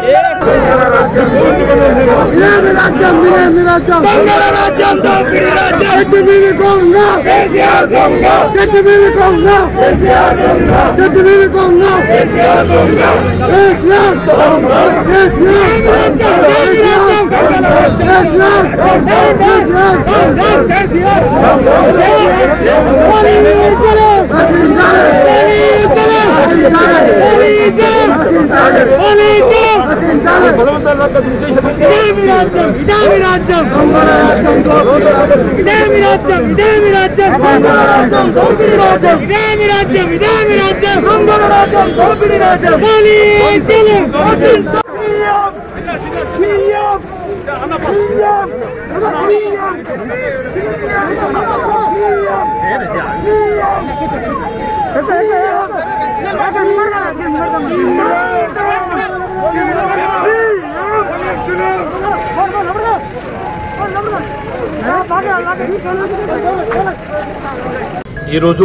ఈరోజు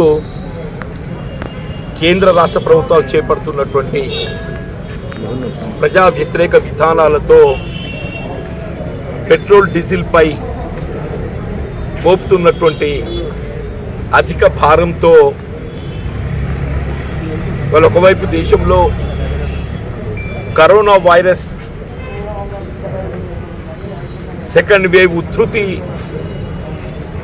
కేంద్ర రాష్ట్ర ప్రభుత్వాలు చేపడుతున్నటువంటి ప్రజా వ్యతిరేక విధానాలతో పెట్రోల్ డీజిల్పై మోపుతున్నటువంటి అధిక భారంతో వాళ్ళ ఒకవైపు దేశంలో కరోనా వైరస్ సెకండ్ వేవ్ ఉధృతి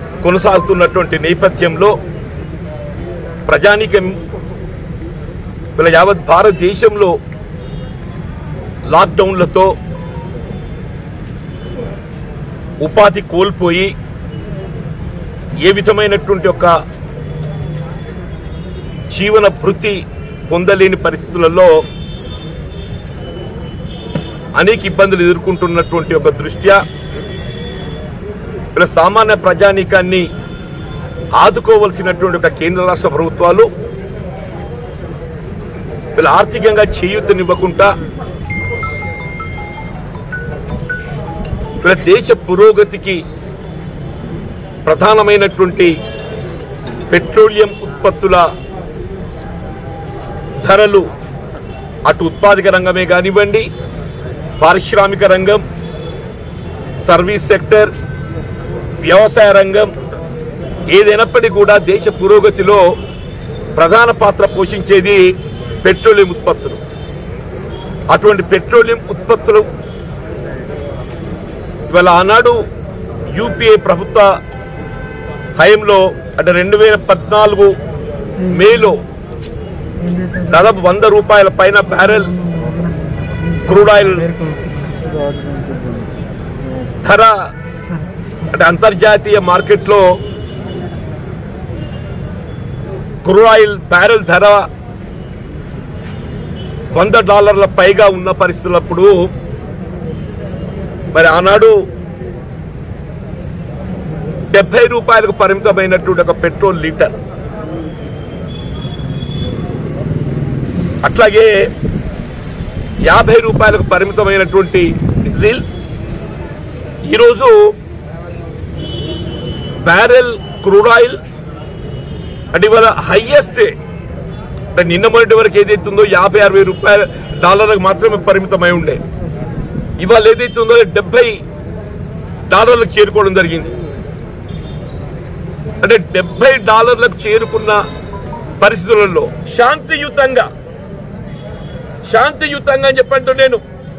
కొనసాగుతున్నటువంటి నేపథ్యంలో ప్రజానీకం వీళ్ళ యావత్ భారతదేశంలో లాక్డౌన్లతో ఉపాధి కోల్పోయి ఏ విధమైనటువంటి ఒక జీవన భృతి పొందలేని పరిస్థితులలో అనేక ఇబ్బందులు ఎదుర్కొంటున్నటువంటి ఒక దృష్ట్యా వీళ్ళ సామాన్య ప్రజానీకాన్ని ఆదుకోవలసినటువంటి ఒక కేంద్ర రాష్ట్ర ప్రభుత్వాలు వీళ్ళ ఆర్థికంగా చేయూతనివ్వకుండా వీళ్ళ దేశ పురోగతికి ప్రధానమైనటువంటి పెట్రోలియం ఉత్పత్తుల ధరలు అటు ఉత్పాదక రంగమే కానివ్వండి పారిశ్రామిక రంగం సర్వీస్ సెక్టర్ వ్యవసాయ రంగం ఏదైనప్పటికీ కూడా దేశ పురోగతిలో ప్రధాన పాత్ర పోషించేది పెట్రోలియం ఉత్పత్తులు అటువంటి పెట్రోలియం ఉత్పత్తులు ఇవాళ ఆనాడు యూపీఏ ప్రభుత్వ హయంలో అంటే రెండు వేల పద్నాలుగు మేలో దాదాపు వంద రూపాయల పైన బ్యారెల్ క్రూడ్ ఆయిల్ ధర అంటే అంతర్జాతీయ మార్కెట్లో క్రూడ్ ఆయిల్ బ్యారెల్ ధర వంద డాలర్ల పైగా ఉన్న పరిస్థితులప్పుడు మరి ఆనాడు డెబ్బై రూపాయలకు పరిమితమైనటువంటి ఒక పెట్రోల్ లీటర్ అట్లాగే యాభై రూపాయలకు పరిమితమైనటువంటి డీజిల్ ఈరోజు బ్యారెల్ క్రూడ్ ఆయిల్ అంటే ఇవాళ హైయెస్ట్ అంటే నిన్న మొన్నటి వరకు ఏదైతుందో యాభై అరవై రూపాయల డాలర్లకు మాత్రమే పరిమితమై ఉండే ఇవాళ ఏదైతుందో డెబ్బై డాలర్లకు చేరుకోవడం జరిగింది అంటే డెబ్బై డాలర్లకు చేరుకున్న పరిస్థితులలో శాంతియుతంగా శాంతియుతంగా అని చెప్పంటూ నేను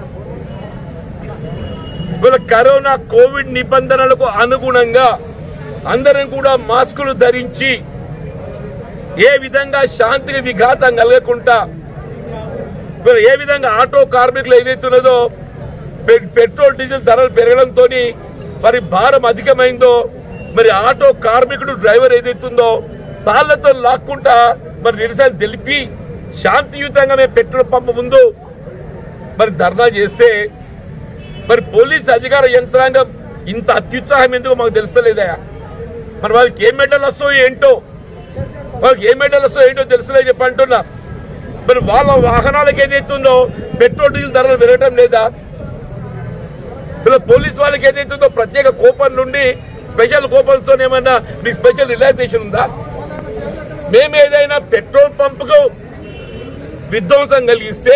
ఇవాళ కరోనా కోవిడ్ నిబంధనలకు అనుగుణంగా అందరం కూడా మాస్కులు ధరించి ఏ విధంగా శాంతికి విఘాతం కలగకుండా ఇవాళ ఏ విధంగా ఆటో కార్మికులు ఏదైతున్నదో పె- పెట్రోల్ డీజిల్ ధరలు పెరగడంతో మరి భారం అధికమైందో మరి ఆటో కార్మికుడు డ్రైవర్ ఏదైతుందో తాళ్లతో లాక్కుంటా మరి నిరసన తెలిపి శాంతియుతంగా మేము పెట్రోల్ పంప్ ముందు మరి ధర్నా చేస్తే మరి పోలీస్ అధికార యంత్రాంగం ఇంత అత్యుత్సాహం ఎందుకు మాకు తెలుస్తలేదా మరి వాళ్ళకి ఏ మెడల్ వస్తాయో ఏంటో వాళ్ళకి ఏ మెడల్ వస్తాయో ఏంటో తెలుసలేదు చెప్పి అంటున్నా మరి వాళ్ళ వాహనాలకు ఏదైతుందో పెట్రోల్ డీజిల్ ధరలు పెరగటం లేదా ఇలా పోలీస్ వాళ్ళకి ఏదైతుందో ప్రత్యేక కూపన్ నుండి స్పెషల్ కూపన్స్ తో ఏమన్నా మీకు స్పెషల్ రిలాక్సేషన్ ఉందా మేము ఏదైనా పెట్రోల్ పంపుకు విధ్వంసం కలిగిస్తే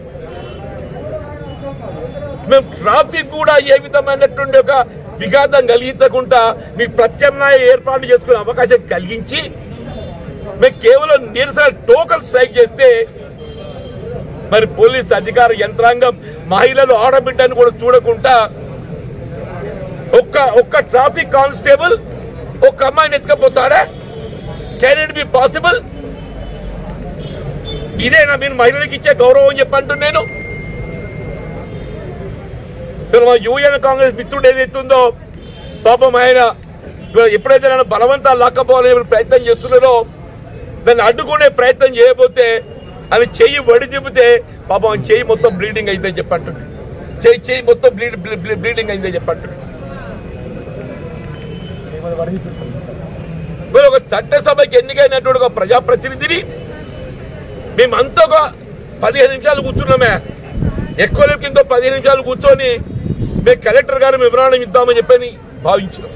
మేము ట్రాఫిక్ కూడా ఏ విధమైనటువంటి ఒక విఘాతం కలిగించకుండా మీకు ప్రత్యామ్నాయ ఏర్పాటు చేసుకునే అవకాశం కలిగించి మేము కేవలం నిరసన టోకల్ స్ట్రైక్ చేస్తే మరి పోలీస్ అధికార యంత్రాంగం మహిళలు ఆడబిడ్డని కూడా చూడకుండా ఒక్క ఒక్క ట్రాఫిక్ కానిస్టేబుల్ ఒక్క అమ్మాయిని ఎత్తుకపోతాడా కెన్ ఇట్ బి పాసిబుల్ ఇదేనా మీరు మహిళలకు ఇచ్చే గౌరవం అని చెప్పంటు నేను ఇప్పుడు మా యూఎన్ కాంగ్రెస్ మిత్రుడు ఏదైతుందో పాపం ఆయన ఇవాళ ఎప్పుడైతే నన్ను బలవంతాలు లాక్కపోవాలని ప్రయత్నం చేస్తున్నారో దాన్ని అడ్డుకునే ప్రయత్నం చేయబోతే అని చెయ్యి వడి చెబితే పాపం ఆయన చెయ్యి మొత్తం బ్లీడింగ్ అయిందని చెప్పంటుంది చెయ్యి చెయ్యి మొత్తం బ్లీడ్ బ్లీడింగ్ అయిందని చెప్పంటుంది మరి ఒక చట్టసభకి ఎన్నికైనటువంటి ఒక ప్రజాప్రతినిధిని మేమంతా ఒక పదిహేను నిమిషాలు కూర్చున్నామే ఎక్కువ లేపు ఇంకో పదిహేను నిమిషాలు కూర్చొని మేము కలెక్టర్ గారు వివరణ ఇద్దామని చెప్పని భావించినాం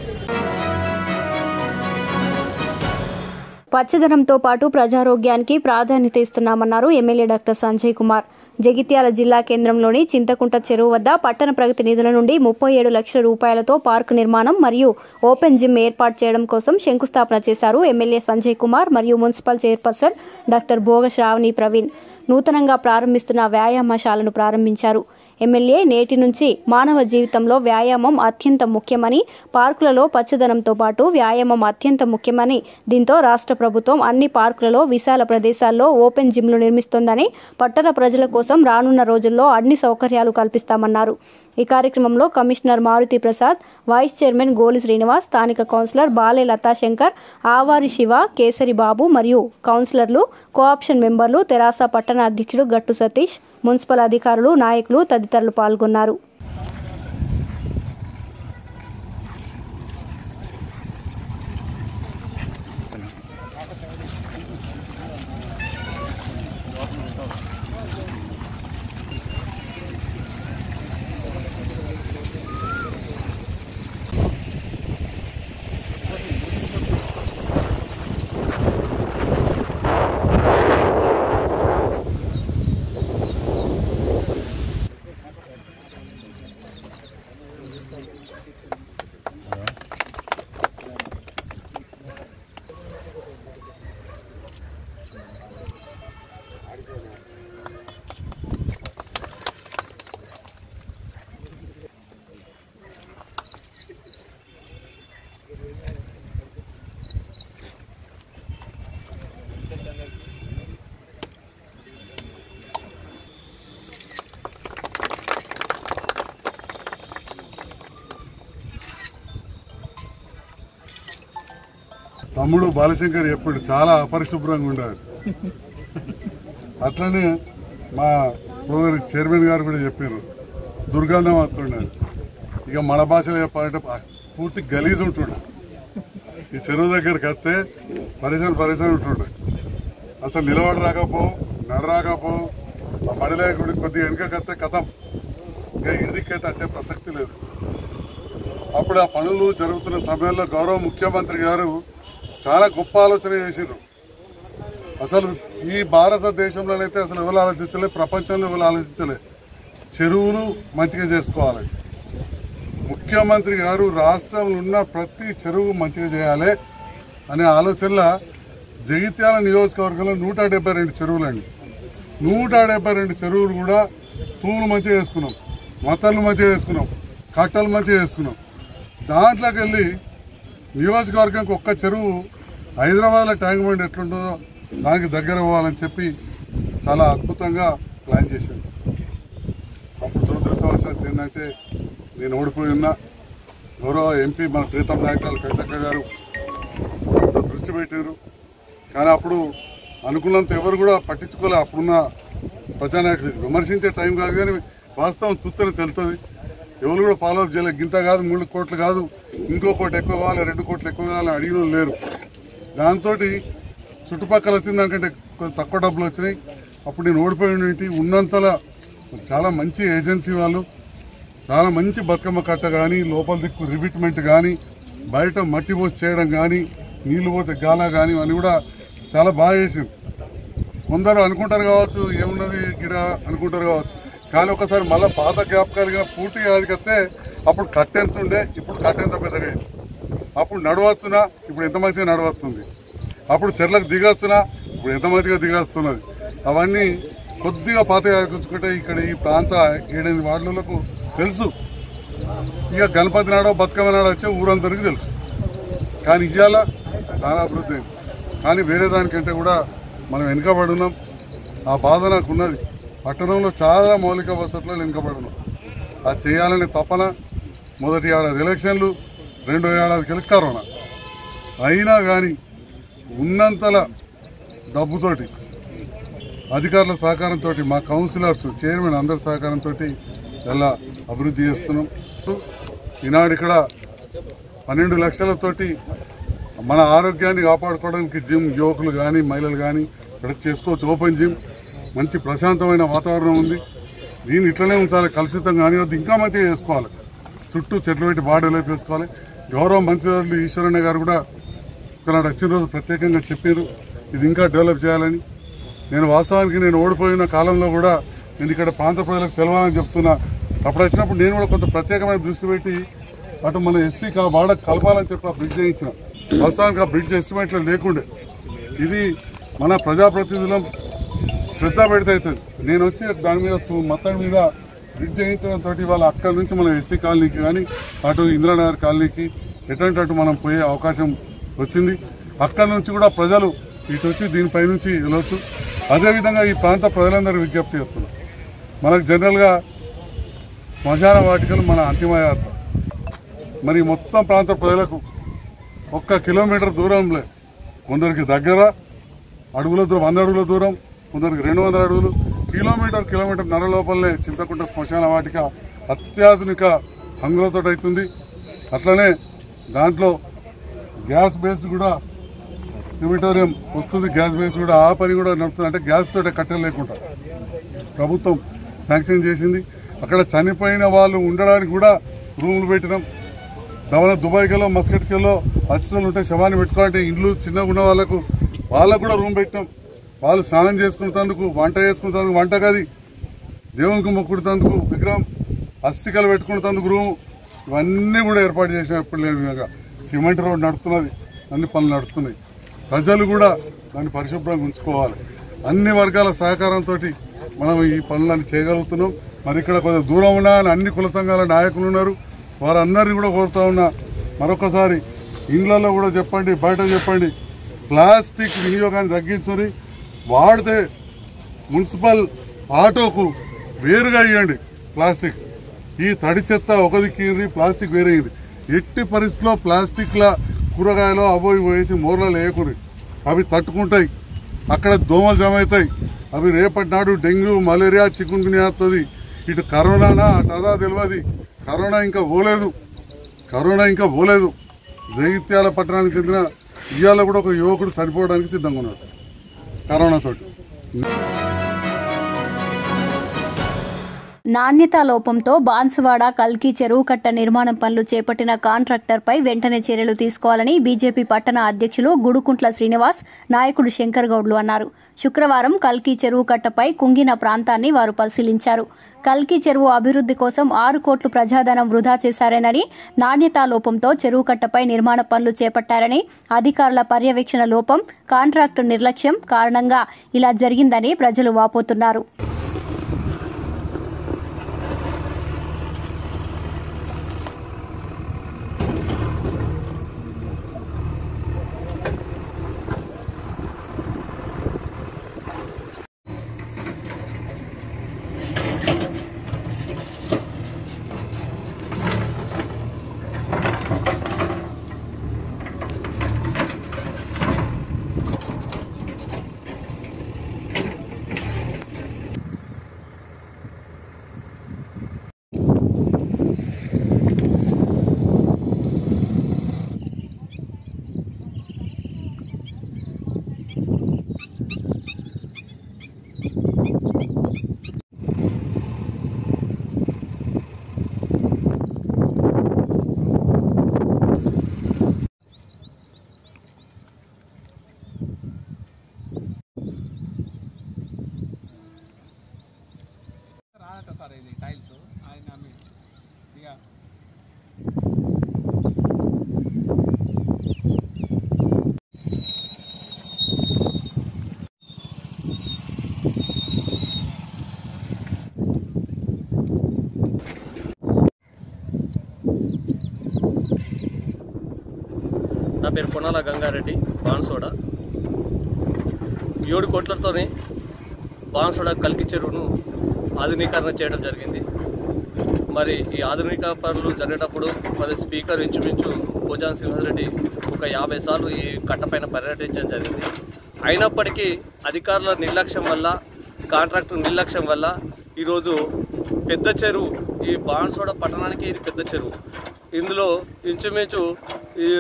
పచ్చదనంతో పాటు ప్రజారోగ్యానికి ప్రాధాన్యత ఇస్తున్నామన్నారు ఎమ్మెల్యే డాక్టర్ సంజయ్ కుమార్ జగిత్యాల జిల్లా కేంద్రంలోని చింతకుంట చెరువు వద్ద పట్టణ ప్రగతి నిధుల నుండి ముప్పై ఏడు లక్షల రూపాయలతో పార్కు నిర్మాణం మరియు ఓపెన్ జిమ్ ఏర్పాటు చేయడం కోసం శంకుస్థాపన చేశారు ఎమ్మెల్యే సంజయ్ కుమార్ మరియు మున్సిపల్ చైర్పర్సన్ డాక్టర్ భోగ శ్రావణి ప్రవీణ్ నూతనంగా ప్రారంభిస్తున్న వ్యాయామశాలను ప్రారంభించారు ఎమ్మెల్యే నేటి నుంచి మానవ జీవితంలో వ్యాయామం అత్యంత ముఖ్యమని పార్కులలో పచ్చదనంతో పాటు వ్యాయామం అత్యంత ముఖ్యమని దీంతో రాష్ట్ర ప్రభుత్వం అన్ని పార్కులలో విశాల ప్రదేశాల్లో ఓపెన్ జిమ్లు నిర్మిస్తోందని పట్టణ ప్రజల కోసం రానున్న రోజుల్లో అన్ని సౌకర్యాలు కల్పిస్తామన్నారు ఈ కార్యక్రమంలో commissioner Maruthi Prasad vice chairman Goli Srinivas స్థానిక కౌన్సిలర్ బాలే లతాశంకర్ ఆవారి శివ కేసరి బాబు మరియు కౌన్సిలర్లు కోఆప్షన్ మెంబర్లు తెరాస పట్టణ అధ్యక్షుడు గట్టు సతీష్ మున్సిపల్ అధికారులు నాయకులు తదితరులు పాల్గొన్నారు తమ్ముడు బాలశంకర్ ఎప్పుడు చాలా అపరిశుభ్రంగా ఉండాడు అట్లనే మా సోదరి చైర్మన్ గారు కూడా చెప్పారు దుర్గంధం వస్తున్నాడు ఇక మన భాషలో చెప్పాలంటే పా- పూర్తి గలీజ్ ఉంటుండే ఈ చెరువు దగ్గరికి వస్తే పరిసర పరిసర ఉంటుండే అసలు నిలబడి రాకపో నడ రాకపో ఆ మడిలే గుడి కొద్దిగా వెనుక కత్తే కథం ఇంకా ఇంటికైతే వచ్చే ప్రసక్తి లేదు అప్పుడు ఆ పనులు జరుగుతున్న సమయంలో గౌరవ ముఖ్యమంత్రి గారు చాలా గొప్ప ఆలోచన చేసిండ్రు అసలు ఈ భారతదేశంలోనైతే అసలు ఎవరు ఆలోచించలే ప్రపంచంలో ఎవరు ఆలోచించలే చెరువులు మంచిగా చేసుకోవాలి ముఖ్యమంత్రి గారు రాష్ట్రంలో ఉన్న ప్రతి చెరువు మంచిగా చేయాలి అనే ఆలోచనలో జగిత్యాల నియోజకవర్గంలో నూట డెబ్బై రెండు చెరువులండి నూట డెబ్బై రెండు చెరువులు కూడా తూములు మంచిగా వేసుకున్నాం మతలు మంచిగా వేసుకున్నాం కట్టలు మంచిగా వేసుకున్నాం దాంట్లోకి వెళ్ళి నియోజకవర్గానికి ఒక్క చెరువు హైదరాబాద్లో ట్యాంక్ బండ్ ఎట్లుంటుందో దానికి దగ్గర పోవాలని చెప్పి చాలా అద్భుతంగా ప్లాన్ చేశారు అప్పుడు దురదృష్టవశాత్తు ఏంటంటే నేను ఓడిపోయి ఉన్నా గౌరవ ఎంపీ మన ప్రీతం నాయకులు కవితక్క గారు కొంత దృష్టి పెట్టారు కానీ అప్పుడు అనుకున్నంత ఎవరు కూడా పట్టించుకోలే అప్పుడున్న ప్రజానాయకులు విమర్శించే టైం కాదు కానీ వాస్తవం చూస్తేనే తెలుస్తుంది ఎవరు కూడా ఫాలో అప్ చేయలేదు గింత కాదు మూడు కోట్లు కాదు ఇంకో కోటి ఎక్కువ కావాలి రెండు కోట్లు ఎక్కువ కావాలి అడిగిన వాళ్ళు లేరు దాంతో చుట్టుపక్కల వచ్చిన దానికంటే కొంచెం తక్కువ డబ్బులు వచ్చినాయి అప్పుడు నేను ఓడిపోయిన ఉన్నంతలా చాలా మంచి ఏజెన్సీ వాళ్ళు చాలా మంచి బతుకమ్మ కట్ట కానీ లోపల దిక్కు రివిట్మెంట్ కానీ బయట మట్టి పోసి చేయడం కానీ నీళ్లు పోతే గాల కానీ అవి కూడా చాలా బాగా చేసింది కొందరు అనుకుంటారు కావచ్చు ఏమున్నది గిడ అనుకుంటారు కావచ్చు కానీ ఒకసారి మళ్ళీ పాత జ్ఞాపకాలుగా పూర్తిగా అదికొస్తే అప్పుడు కట్ట ఎంత ఉండే ఇప్పుడు కట్ట ఎంత పెద్దగా అయింది అప్పుడు నడవచ్చునా ఇప్పుడు ఎంత మంచిగా నడవస్తుంది అప్పుడు చెర్లకు దిగొచ్చునా ఇప్పుడు ఎంత మంచిగా దిగొస్తున్నది అవన్నీ కొద్దిగా పాత గుంచుకుంటే ఇక్కడ ఈ ప్రాంత ఏడెనిమిది వార్డులకు తెలుసు ఇక గణపతి నాడో బతుకమ్మ నాడో వచ్చే ఊరందరికీ తెలుసు కానీ ఇవాళ చాలా అభివృద్ధి అయింది కానీ వేరే దానికంటే కూడా మనం వెనుకబడి ఉన్నాం ఆ బాధ నాకు ఉన్నది పట్టణంలో చాలా మౌలిక వసతులు వెనుకబడి ఉన్నాం అది చేయాలనే తపన మొదటి ఏడాది ఎలక్షన్లు రెండో ఏడాదికి వెళ్ళి కరోనా అయినా కానీ ఉన్నంతల డబ్బుతోటి అధికారుల సహకారంతో మా కౌన్సిలర్స్ చైర్మన్ అందరి సహకారంతో ఎలా అభివృద్ధి చేస్తున్నాం ఈనాడు ఇక్కడ పన్నెండు లక్షలతోటి మన ఆరోగ్యాన్ని కాపాడుకోవడానికి జిమ్ యువకులు కానీ మహిళలు కానీ ఇక్కడ చేసుకోవచ్చు ఓపెన్ జిమ్ మంచి ప్రశాంతమైన వాతావరణం ఉంది దీన్ని ఇట్లనే ఉంచాలి కలుషితం కానివద్దు ఇంకా మంచిగా చేసుకోవాలి చుట్టూ చెట్లు పెట్టి బాడీలో వేసుకోవాలి గౌరవ మంత్రివర్యులు ఈశ్వరన్న గారు కూడా ఇక్కడ వచ్చిన రోజు ప్రత్యేకంగా చెప్పారు ఇది ఇంకా డెవలప్ చేయాలని నేను వాస్తవానికి నేను ఓడిపోయిన కాలంలో కూడా నేను ఇక్కడ ప్రాంత ప్రజలకు తెలవాలని చెప్తున్నా అప్పుడు వచ్చినప్పుడు నేను కూడా కొంత ప్రత్యేకమైన దృష్టి పెట్టి అటు మన ఎస్సీ కా వాడ కలపాలని చెప్పి ఆ బ్రిడ్జ్ చేయించిన వాస్తవానికి ఆ బ్రిడ్జ్ ఎస్టిమేట్లో లేకుండే ఇది మన ప్రజాప్రతినిధులం శ్రద్ధ పెడితే అవుతుంది నేను వచ్చి దాని మీద తు- మొత్తం మీద బ్రిడ్జ్ చేయించడం తోటి వాళ్ళ అక్కడి నుంచి మన ఎస్సీ కాలనీకి కానీ అటు ఇందిరానగర్ కాలనీకి ఎటువంటి అటు మనం పోయే అవకాశం వచ్చింది అక్కడి నుంచి కూడా ప్రజలు ఇటు వచ్చి దీనిపై నుంచి వెళ్ళవచ్చు అదేవిధంగా ఈ ప్రాంత ప్రజలందరూ విజ్ఞప్తి చేస్తున్నారు మనకు జనరల్గా శ్మశాన వాటికలు మన అంతిమయాత్ర మరి మొత్తం ప్రాంత ప్రజలకు ఒక్క కిలోమీటర్ దూరంలో కొందరికి దగ్గర అడుగుల దూరం వంద అడుగుల దూరం కొందరికి రెండు వందల అడుగులు కిలోమీటర్ కిలోమీటర్ నర లోపలనే చింతకుంట శ్మశాన వాటిక అత్యాధునిక హంగులతో అవుతుంది అట్లనే దాంట్లో గ్యాస్ బేస్ కూడా క్రిమిటోరియం వస్తుంది గ్యాస్ బేస్ కూడా ఆ పని కూడా నడుస్తుంది అంటే గ్యాస్ తోటే కట్టెలు లేకుండా ప్రభుత్వం శాంక్షన్ చేసింది అక్కడ చనిపోయిన వాళ్ళు ఉండడానికి కూడా రూములు పెట్టినాం దవన దుబాయ్కెళ్ళో మస్కట్కెళ్ళో అచ్చినలు ఉంటే శవాన్ని పెట్టుకోవాలంటే ఇండ్లు చిన్నగా ఉన్న వాళ్ళకు వాళ్ళకు కూడా రూమ్ పెట్టినాం వాళ్ళు స్నానం చేసుకున్నందుకు వంట చేసుకున్నందుకు వంట గది దేవునికి మొక్కుడుతందుకు విగ్రహం అస్థికలు పెట్టుకున్నందుకు రూమ్ ఇవన్నీ కూడా ఏర్పాటు చేసాం ఎప్పుడు లేని విధంగా సిమెంట్ రోడ్ నడుస్తున్నది అన్ని పనులు నడుస్తున్నాయి ప్రజలు కూడా దాన్ని పరిశుభ్రంగా ఉంచుకోవాలి అన్ని వర్గాల సహకారంతో మనం ఈ పనులన్నీ చేయగలుగుతున్నాం మరి ఇక్కడ కొంచెం దూరం ఉన్నా అని అన్ని కుల సంఘాల నాయకులు ఉన్నారు వారందరినీ కూడా కోరుతా ఉన్నా మరొకసారి ఇండ్లలో కూడా చెప్పండి బయట చెప్పండి ప్లాస్టిక్ వినియోగాన్ని తగ్గించుని వాడితే మున్సిపల్ ఆటోకు వేరుగా ఇవ్వండి ప్లాస్టిక్ ఈ తడి చెత్త ఒక దిక్కింది ప్లాస్టిక్ వేరే ఇయ్యండి. ఎట్టి పరిస్థితిలో ప్లాస్టిక్ల కూరగాయలు అవో ఇవో వేసి మూరలు వేయకూరి అవి తట్టుకుంటాయి అక్కడ దోమలు జమ అవుతాయి అవి రేపటి నాడు డెంగ్యూ మలేరియా చికున్గునియా వస్తుంది ఇటు కరోనానా అటు అదా తెలియదు కరోనా ఇంకా పోలేదు కరోనా ఇంకా పోలేదు జగిత్యాల పట్టణానికి చెందిన ఇవాళ కూడా ఒక యువకుడు చనిపోవడానికి సిద్ధంగా ఉన్నాడు కరోనాతోటి నాణ్యతా లోపంతో బాన్సువాడ కల్కి చెరువు కట్ట నిర్మాణం పనులు చేపట్టిన కాంట్రాక్టర్పై వెంటనే చర్యలు తీసుకోవాలని బీజేపీ పట్టణ అధ్యక్షులు గుడుకుంట్ల శ్రీనివాస్ నాయకుడు శంకర్ గౌడ్లు అన్నారు శుక్రవారం కల్కి చెరువు కట్టపై కుంగిన ప్రాంతాన్ని వారు పరిశీలించారు కల్కి చెరువు అభివృద్ధి కోసం ఆరు కోట్లు ప్రజాధనం వృధా చేశారనని నాణ్యతా లోపంతో చెరువు కట్టపై నిర్మాణ పనులు చేపట్టారని అధికారుల పర్యవేక్షణ లోపం కాంట్రాక్టు నిర్లక్ష్యం కారణంగా ఇలా జరిగిందని ప్రజలు వాపోతున్నారు రాదట సార్ ఇది టైల్స్ ఆయన మీ- ఇక నా పేరు పొన్నాల గంగారెడ్డి బాన్సోడ ఏడు కోట్లతోనే బాన్సోడ కలికి చెరువును ఆధునీకరణ చేయడం జరిగింది మరి ఈ ఆధునిక పనులు జరిగేటప్పుడు మరి స్పీకర్ ఇంచుమించు భోజాన్ సింహారెడ్డి ఒక యాభై సార్లు ఈ కట్టపైన పర్యటించడం జరిగింది అయినప్పటికీ అధికారుల నిర్లక్ష్యం వల్ల కాంట్రాక్టర్ నిర్లక్ష్యం వల్ల ఈరోజు పెద్ద చెరువు ఈ బాన్సోడ పట్టణానికి ఇది పెద్ద చెరువు ఇందులో ఇంచుమించు ఈ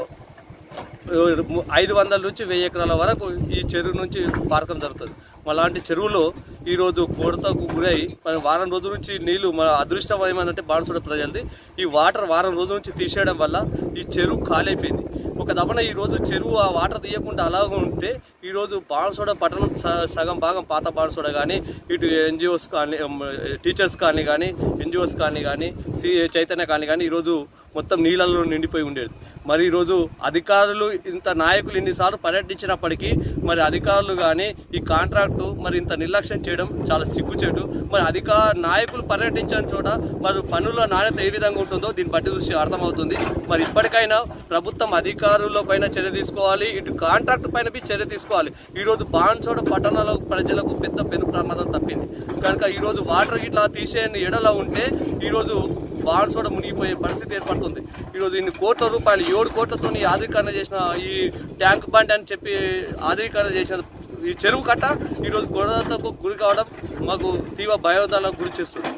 ఐదు వందల నుంచి వెయ్యి ఎకరాల వరకు ఈ చెరువు నుంచి పారకం జరుగుతుంది అలాంటి చెరువులో ఈరోజు కోడతకు గురై మన వారం రోజుల నుంచి నీళ్లు మన అదృష్టం ఏమంటే బాణసుడ ప్రజలది ఈ వాటర్ వారం రోజుల నుంచి తీసేయడం వల్ల ఈ చెరువు ఖాళైపోయింది ఒక దమన ఈ రోజు చెరువు ఆ వాటర్ తీయకుండా అలాగే ఉంటే ఈ రోజు బాణసోడ పట్టణం స- సగం భాగం పాత బాణసోడ కానీ ఇటు ఎన్జిఓస్ కానీ ఉమ్, టీచర్స్ కానీ కానీ ఎన్జిఓస్ కానీ కానీ సి చైతన్య కానీ కానీ ఈరోజు మొత్తం నీళ్ళలో నిండిపోయి ఉండేది మరి ఈరోజు అధికారులు ఇంత నాయకులు ఇన్నిసార్లు పర్యటించినప్పటికీ మరి అధికారులు కానీ ఈ కాంట్రాక్టు మరి ఇంత నిర్లక్ష్యం చేయడం చాలా సిగ్గుచేటు మరి అధికార నాయకులు పర్యటించిన చోట మరి పనుల నాణ్యత ఏ విధంగా ఉంటుందో దీన్ని బట్టి చూసి అర్థమవుతుంది మరి ఇప్పటికైనా ప్రభుత్వం అధికారుల పైన చర్య తీసుకోవాలి ఇటు కాంట్రాక్ట్ పైన బి చర్య తీసుకోవాలి ఈరోజు బాన్సోడ పట్టణాల ప్రజలకు పెద్ద పెను ప్రమాదం తప్పింది కనుక ఈరోజు వాటర్ ఇట్లా తీసేయని ఎడలా ఉంటే ఈరోజు బాండ్స్ కూడా మునిగిపోయే పరిస్థితి ఏర్పడుతుంది ఈరోజు ఇన్ని కోట్ల రూపాయలు ఏడు కోట్లతో ఆధీకరణ చేసిన ఈ ట్యాంక్ బండ్ అని చెప్పి ఆధీకరణ చేసిన ఈ చెరువు కట్ట ఈరోజు గొడవలకు గురి కావడం మాకు తీవ్ర భయోదాలకు గురి చేస్తుంది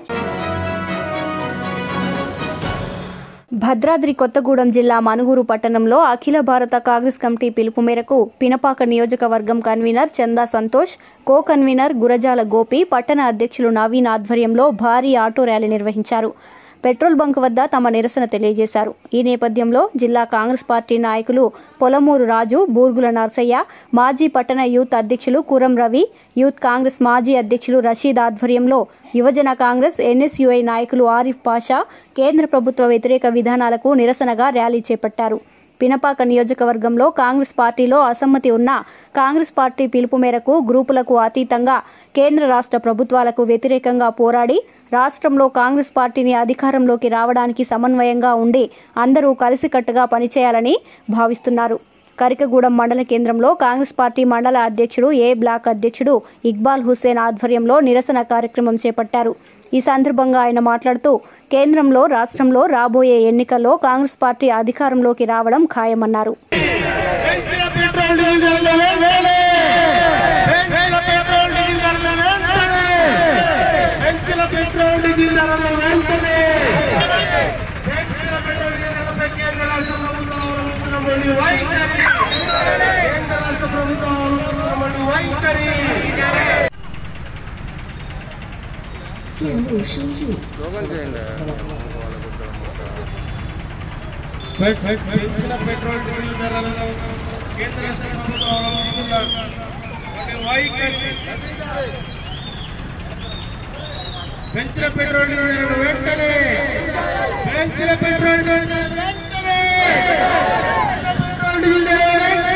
భద్రాద్రి కొత్తగూడెం జిల్లా మనుగూరు పట్టణంలో అఖిల భారత కాంగ్రెస్ కమిటీ పిలుపు మేరకు పినపాక నియోజకవర్గం convener Chanda Santosh co convener Gurajala Gopi పట్టణ అధ్యక్షులు నవీన్ ఆధ్వర్యంలో భారీ ఆటో ర్యాలీ నిర్వహించారు పెట్రోల్ బంక్ వద్ద తమ నిరసన తెలియజేశారు ఈ నేపథ్యంలో జిల్లా కాంగ్రెస్ పార్టీ నాయకులు పొలమూరు రాజు బూర్గుల నర్సయ్య మాజీ పట్టణ యూత్ అధ్యక్షులు కురం రవి యూత్ కాంగ్రెస్ మాజీ అధ్యక్షులు రషీద్ ఆధ్వర్యంలో యువజన కాంగ్రెస్ ఎన్ఎస్యుఐ నాయకులు ఆరిఫ్ పాషా కేంద్ర ప్రభుత్వ వ్యతిరేక విధానాలకు నిరసనగా ర్యాలీ చేపట్టారు పినపాక నియోజకవర్గంలో కాంగ్రెస్ పార్టీలో అసమ్మతి ఉన్న కాంగ్రెస్ పార్టీ పిలుపు మేరకు గ్రూపులకు అతీతంగా కేంద్ర రాష్ట్ర ప్రభుత్వాలకు వ్యతిరేకంగా పోరాడి రాష్ట్రంలో కాంగ్రెస్ పార్టీని అధికారంలోకి రావడానికి సమన్వయంగా ఉండి అందరూ కలిసికట్టుగా పనిచేయాలని భావిస్తున్నారు కరికగూడెం మండల కేంద్రంలో కాంగ్రెస్ పార్టీ మండల అధ్యక్షుడు ఏ బ్లాక్ అధ్యక్షుడు ఇక్బాల్ హుస్సేన్ ఆధ్వర్యంలో నిరసన కార్యక్రమం చేపట్టారు ఈ సందర్భంగా ఆయన మాట్లాడుతూ కేంద్రంలో రాష్ట్రంలో రాబోయే ఎన్నికల్లో కాంగ్రెస్ పార్టీ అధికారంలోకి రావడం ఖాయమన్నారు పెట్రోల్ డీజిల్ ధరలు వెంటనే పెంచిన పెట్రోల్ డీజిల్ ధరలు వెంటనే పెంచిన పెట్రోల్ డీజిల్ ధరలు వెంటనే పెంచిన పెట్రోల్ డీజిల్ ధరలపై కేంద్ర రాష్ట్ర ప్రభుత్వం అవలంబిస్తున్నటువంటి వైఖరి కేంద్ర రాష్ట్ర ప్రభుత్వం అవలంబిస్తున్నటువంటి వైఖరి 线路输入。 పెంచిన పెట్రోల్ డీజిల్ ధరలను కేంద్ర రాష్ట్ర ప్రభుత్వం అవలంబిస్తున్నటువంటి వైఖరి పెంచిన పెట్రోల్ డీజిల్ ధరలు వెంటనే పెంచిన పెట్రోల్ డీజిల్ ధరలు వెంటనే పెట్రోల్ డీజిల్ ధరలు వెంటనే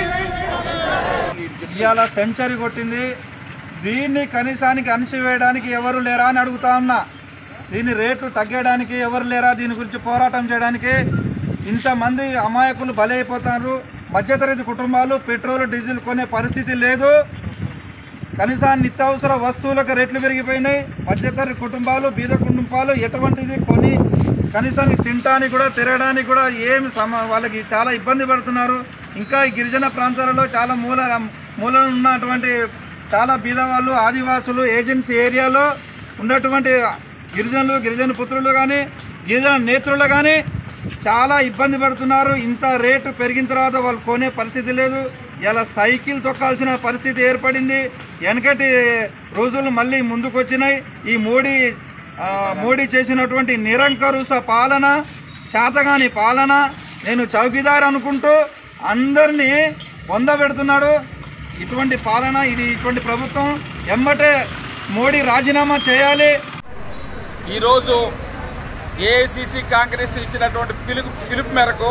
ఇవాళ సెంచరీ కొట్టింది దీన్ని కనీసానికి అణిచివేయడానికి ఎవరు లేరా అని అడుగుతా ఉన్నా దీని రేట్లు తగ్గడానికి ఎవరు లేరా దీని గురించి పోరాటం చేయడానికి ఇంతమంది అమాయకులు బలైపోతారు మధ్యతరగతి కుటుంబాలు పెట్రోల్ డీజిల్ కొనే పరిస్థితి లేదు కనీసం నిత్యావసర వస్తువులకు రేట్లు పెరిగిపోయినాయి మధ్యతరగతి కుటుంబాలు బీద కుటుంబాలు ఎటువంటిది కొని కనీసానికి తినడానికి కూడా తిరగడానికి కూడా ఏమి సమ వాళ్ళకి చాలా ఇబ్బంది పడుతున్నారు ఇంకా ఈ గిరిజన ప్రాంతాలలో చాలా మూల మూలన ఉన్నటువంటి చాలా బీద వాళ్ళు ఆదివాసులు ఏజెన్సీ ఏరియాలో ఉన్నటువంటి గిరిజనులు గిరిజన పుత్రులు కానీ గిరిజన నేత్రులు కానీ చాలా ఇబ్బంది పడుతున్నారు ఇంత రేటు పెరిగిన తర్వాత వాళ్ళు కొనే పరిస్థితి లేదు ఇలా సైకిల్ తొక్కాల్సిన పరిస్థితి ఏర్పడింది వెనకటి రోజులు మళ్ళీ ముందుకు వచ్చినాయి ఈ మోడీ ఆ, మోడీ చేసినటువంటి నిరంకరుస పాలన చేతగాని పాలన నేను చౌకీదార్ అనుకుంటూ అందరినీ పొందబెడుతున్నాడు ఇటువంటి పాలన ఇది ఇటువంటి ప్రభుత్వం ఎమ్మటే మోడీ రాజీనామా చేయాలి ఈరోజు ఏఐసిసి కాంగ్రెస్ ఇచ్చినటువంటి పిలుపు పిలుపు మేరకు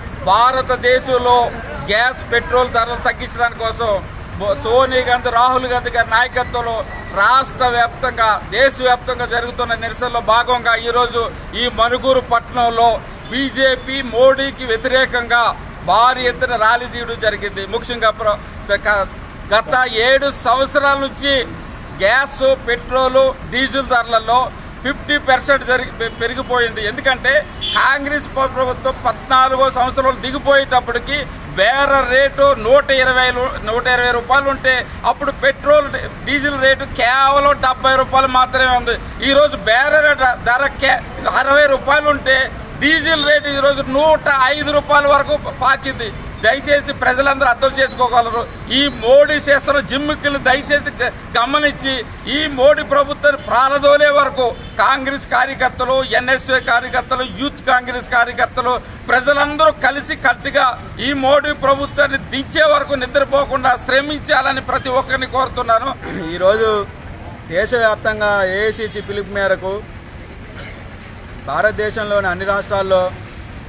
భారతదేశంలో గ్యాస్ పెట్రోల్ ధరలు తగ్గించడానికి కోసం బో- సోనియా గాంధీ రాహుల్ గాంధీ గారి నాయకత్వంలో రాష్ట్ర వ్యాప్తంగా దేశవ్యాప్తంగా జరుగుతున్న నిరసనలో భాగంగా ఈరోజు ఈ మనుగూరు పట్టణంలో బీజేపీ మోడీకి వ్యతిరేకంగా భారీ ఎత్తున ర్యాలీ తీయడం జరిగింది ముఖ్యంగా ప్ర- గ- గత ఏడు సంవత్సరాల నుంచి గ్యాస్ పెట్రోలు డీజిల్ ధరలలో ఫిఫ్టీ పర్సెంట్ జరిగి పె- పెరిగిపోయింది ఎందుకంటే కాంగ్రెస్ ప్ర- ప్రభుత్వం పద్నాలుగో సంవత్సరంలో దిగిపోయేటప్పటికి బేర రేటు నూట ఇరవై లు- నూట ఇరవై రూపాయలు ఉంటే అప్పుడు పెట్రోల్ డి- డీజిల్ రేటు కేవలం డెబ్బై రూపాయలు మాత్రమే ఉంది ఈరోజు బేర రేటు ధర కే అరవై రూపాయలు ఉంటే డీజిల్ రేటు ఈరోజు నూట ఐదు రూపాయల వరకు పాకింది దయచేసి ప్రజలందరూ అర్థం చేసుకోగలరు ఈ మోడీ చేస్తున్న జిమ్మిక్కులు దయచేసి గ- గమనించి ఈ మోడీ ప్రభుత్వాన్ని ప్రారదోలే వరకు కాంగ్రెస్ కార్యకర్తలు ఎన్ఎస్ఏ కార్యకర్తలు యూత్ కాంగ్రెస్ కార్యకర్తలు ప్రజలందరూ కలిసి కట్టుగా ఈ మోడీ ప్రభుత్వాన్ని దించే వరకు నిద్రపోకుండా శ్రమించాలని ప్రతి ఒక్కరిని కోరుతున్నాను ఈరోజు దేశవ్యాప్తంగా ఏఐసిసి పిలుపు మేరకు భారతదేశంలోని అన్ని రాష్ట్రాల్లో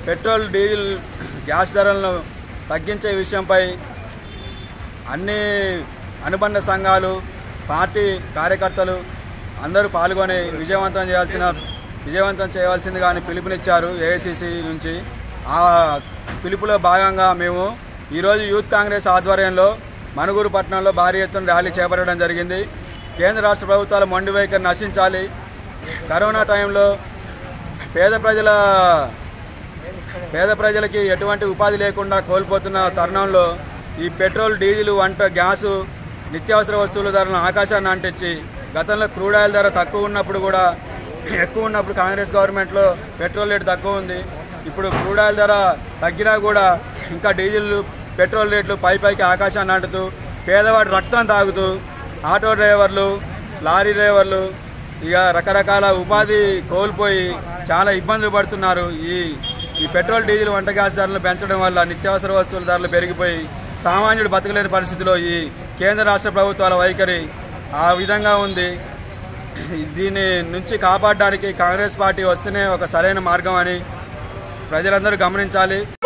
పెట్రోల్ డీజిల్ గ్యాస్ ధరలను తగ్గించే విషయంపై అన్ని అనుబంధ సంఘాలు పార్టీ కార్యకర్తలు అందరూ పాల్గొని విజయవంతం చేయాల్సిన విజయవంతం చేయవలసింది కానీ పిలుపునిచ్చారు ఏఐసిసి నుంచి ఆ పిలుపులో భాగంగా మేము ఈరోజు యూత్ కాంగ్రెస్ ఆధ్వర్యంలో మనుగూరు పట్టణంలో భారీ ఎత్తున ర్యాలీ చేపట్టడం జరిగింది కేంద్ర రాష్ట్ర ప్రభుత్వాల మొండి వైఖరి నశించాలి కరోనా టైంలో పేద ప్రజల పేద ప్రజలకి ఎటువంటి ఉపాధి లేకుండా కోల్పోతున్న తరుణంలో ఈ పెట్రోల్ డీజిల్ వంట గ్యాసు నిత్యావసర వస్తువుల ధరలను ఆకాశాన్ని అంటించి గతంలో క్రూడ్ ఆయిల్ ధర తక్కువ ఉన్నప్పుడు కూడా ఎక్కువ ఉన్నప్పుడు కాంగ్రెస్ గవర్నమెంట్లో పెట్రోల్ రేటు తక్కువ ఉంది ఇప్పుడు క్రూడ్ ఆయిల్ ధర తగ్గినా కూడా ఇంకా డీజిల్ పెట్రోల్ రేట్లు పై పైకి ఆకాశాన్ని అంటుతూ పేదవాడి రక్తం తాగుతూ ఆటో డ్రైవర్లు లారీ డ్రైవర్లు ఇక రకరకాల ఉపాధి కోల్పోయి చాలా ఇబ్బందులు పడుతున్నారు ఈ ఈ పెట్రోల్ డీజిల్ వంట గ్యాస్ ధరలు పెంచడం వల్ల నిత్యావసర వస్తువుల ధరలు పెరిగిపోయి సామాన్యుడు బతకలేని పరిస్థితిలో ఈ కేంద్ర రాష్ట్ర ప్రభుత్వాల వైఖరి ఆ విధంగా ఉంది దీని నుంచి కాపాడడానికి కాంగ్రెస్ పార్టీ వస్తేనే ఒక సరైన మార్గం అని ప్రజలందరూ గమనించాలి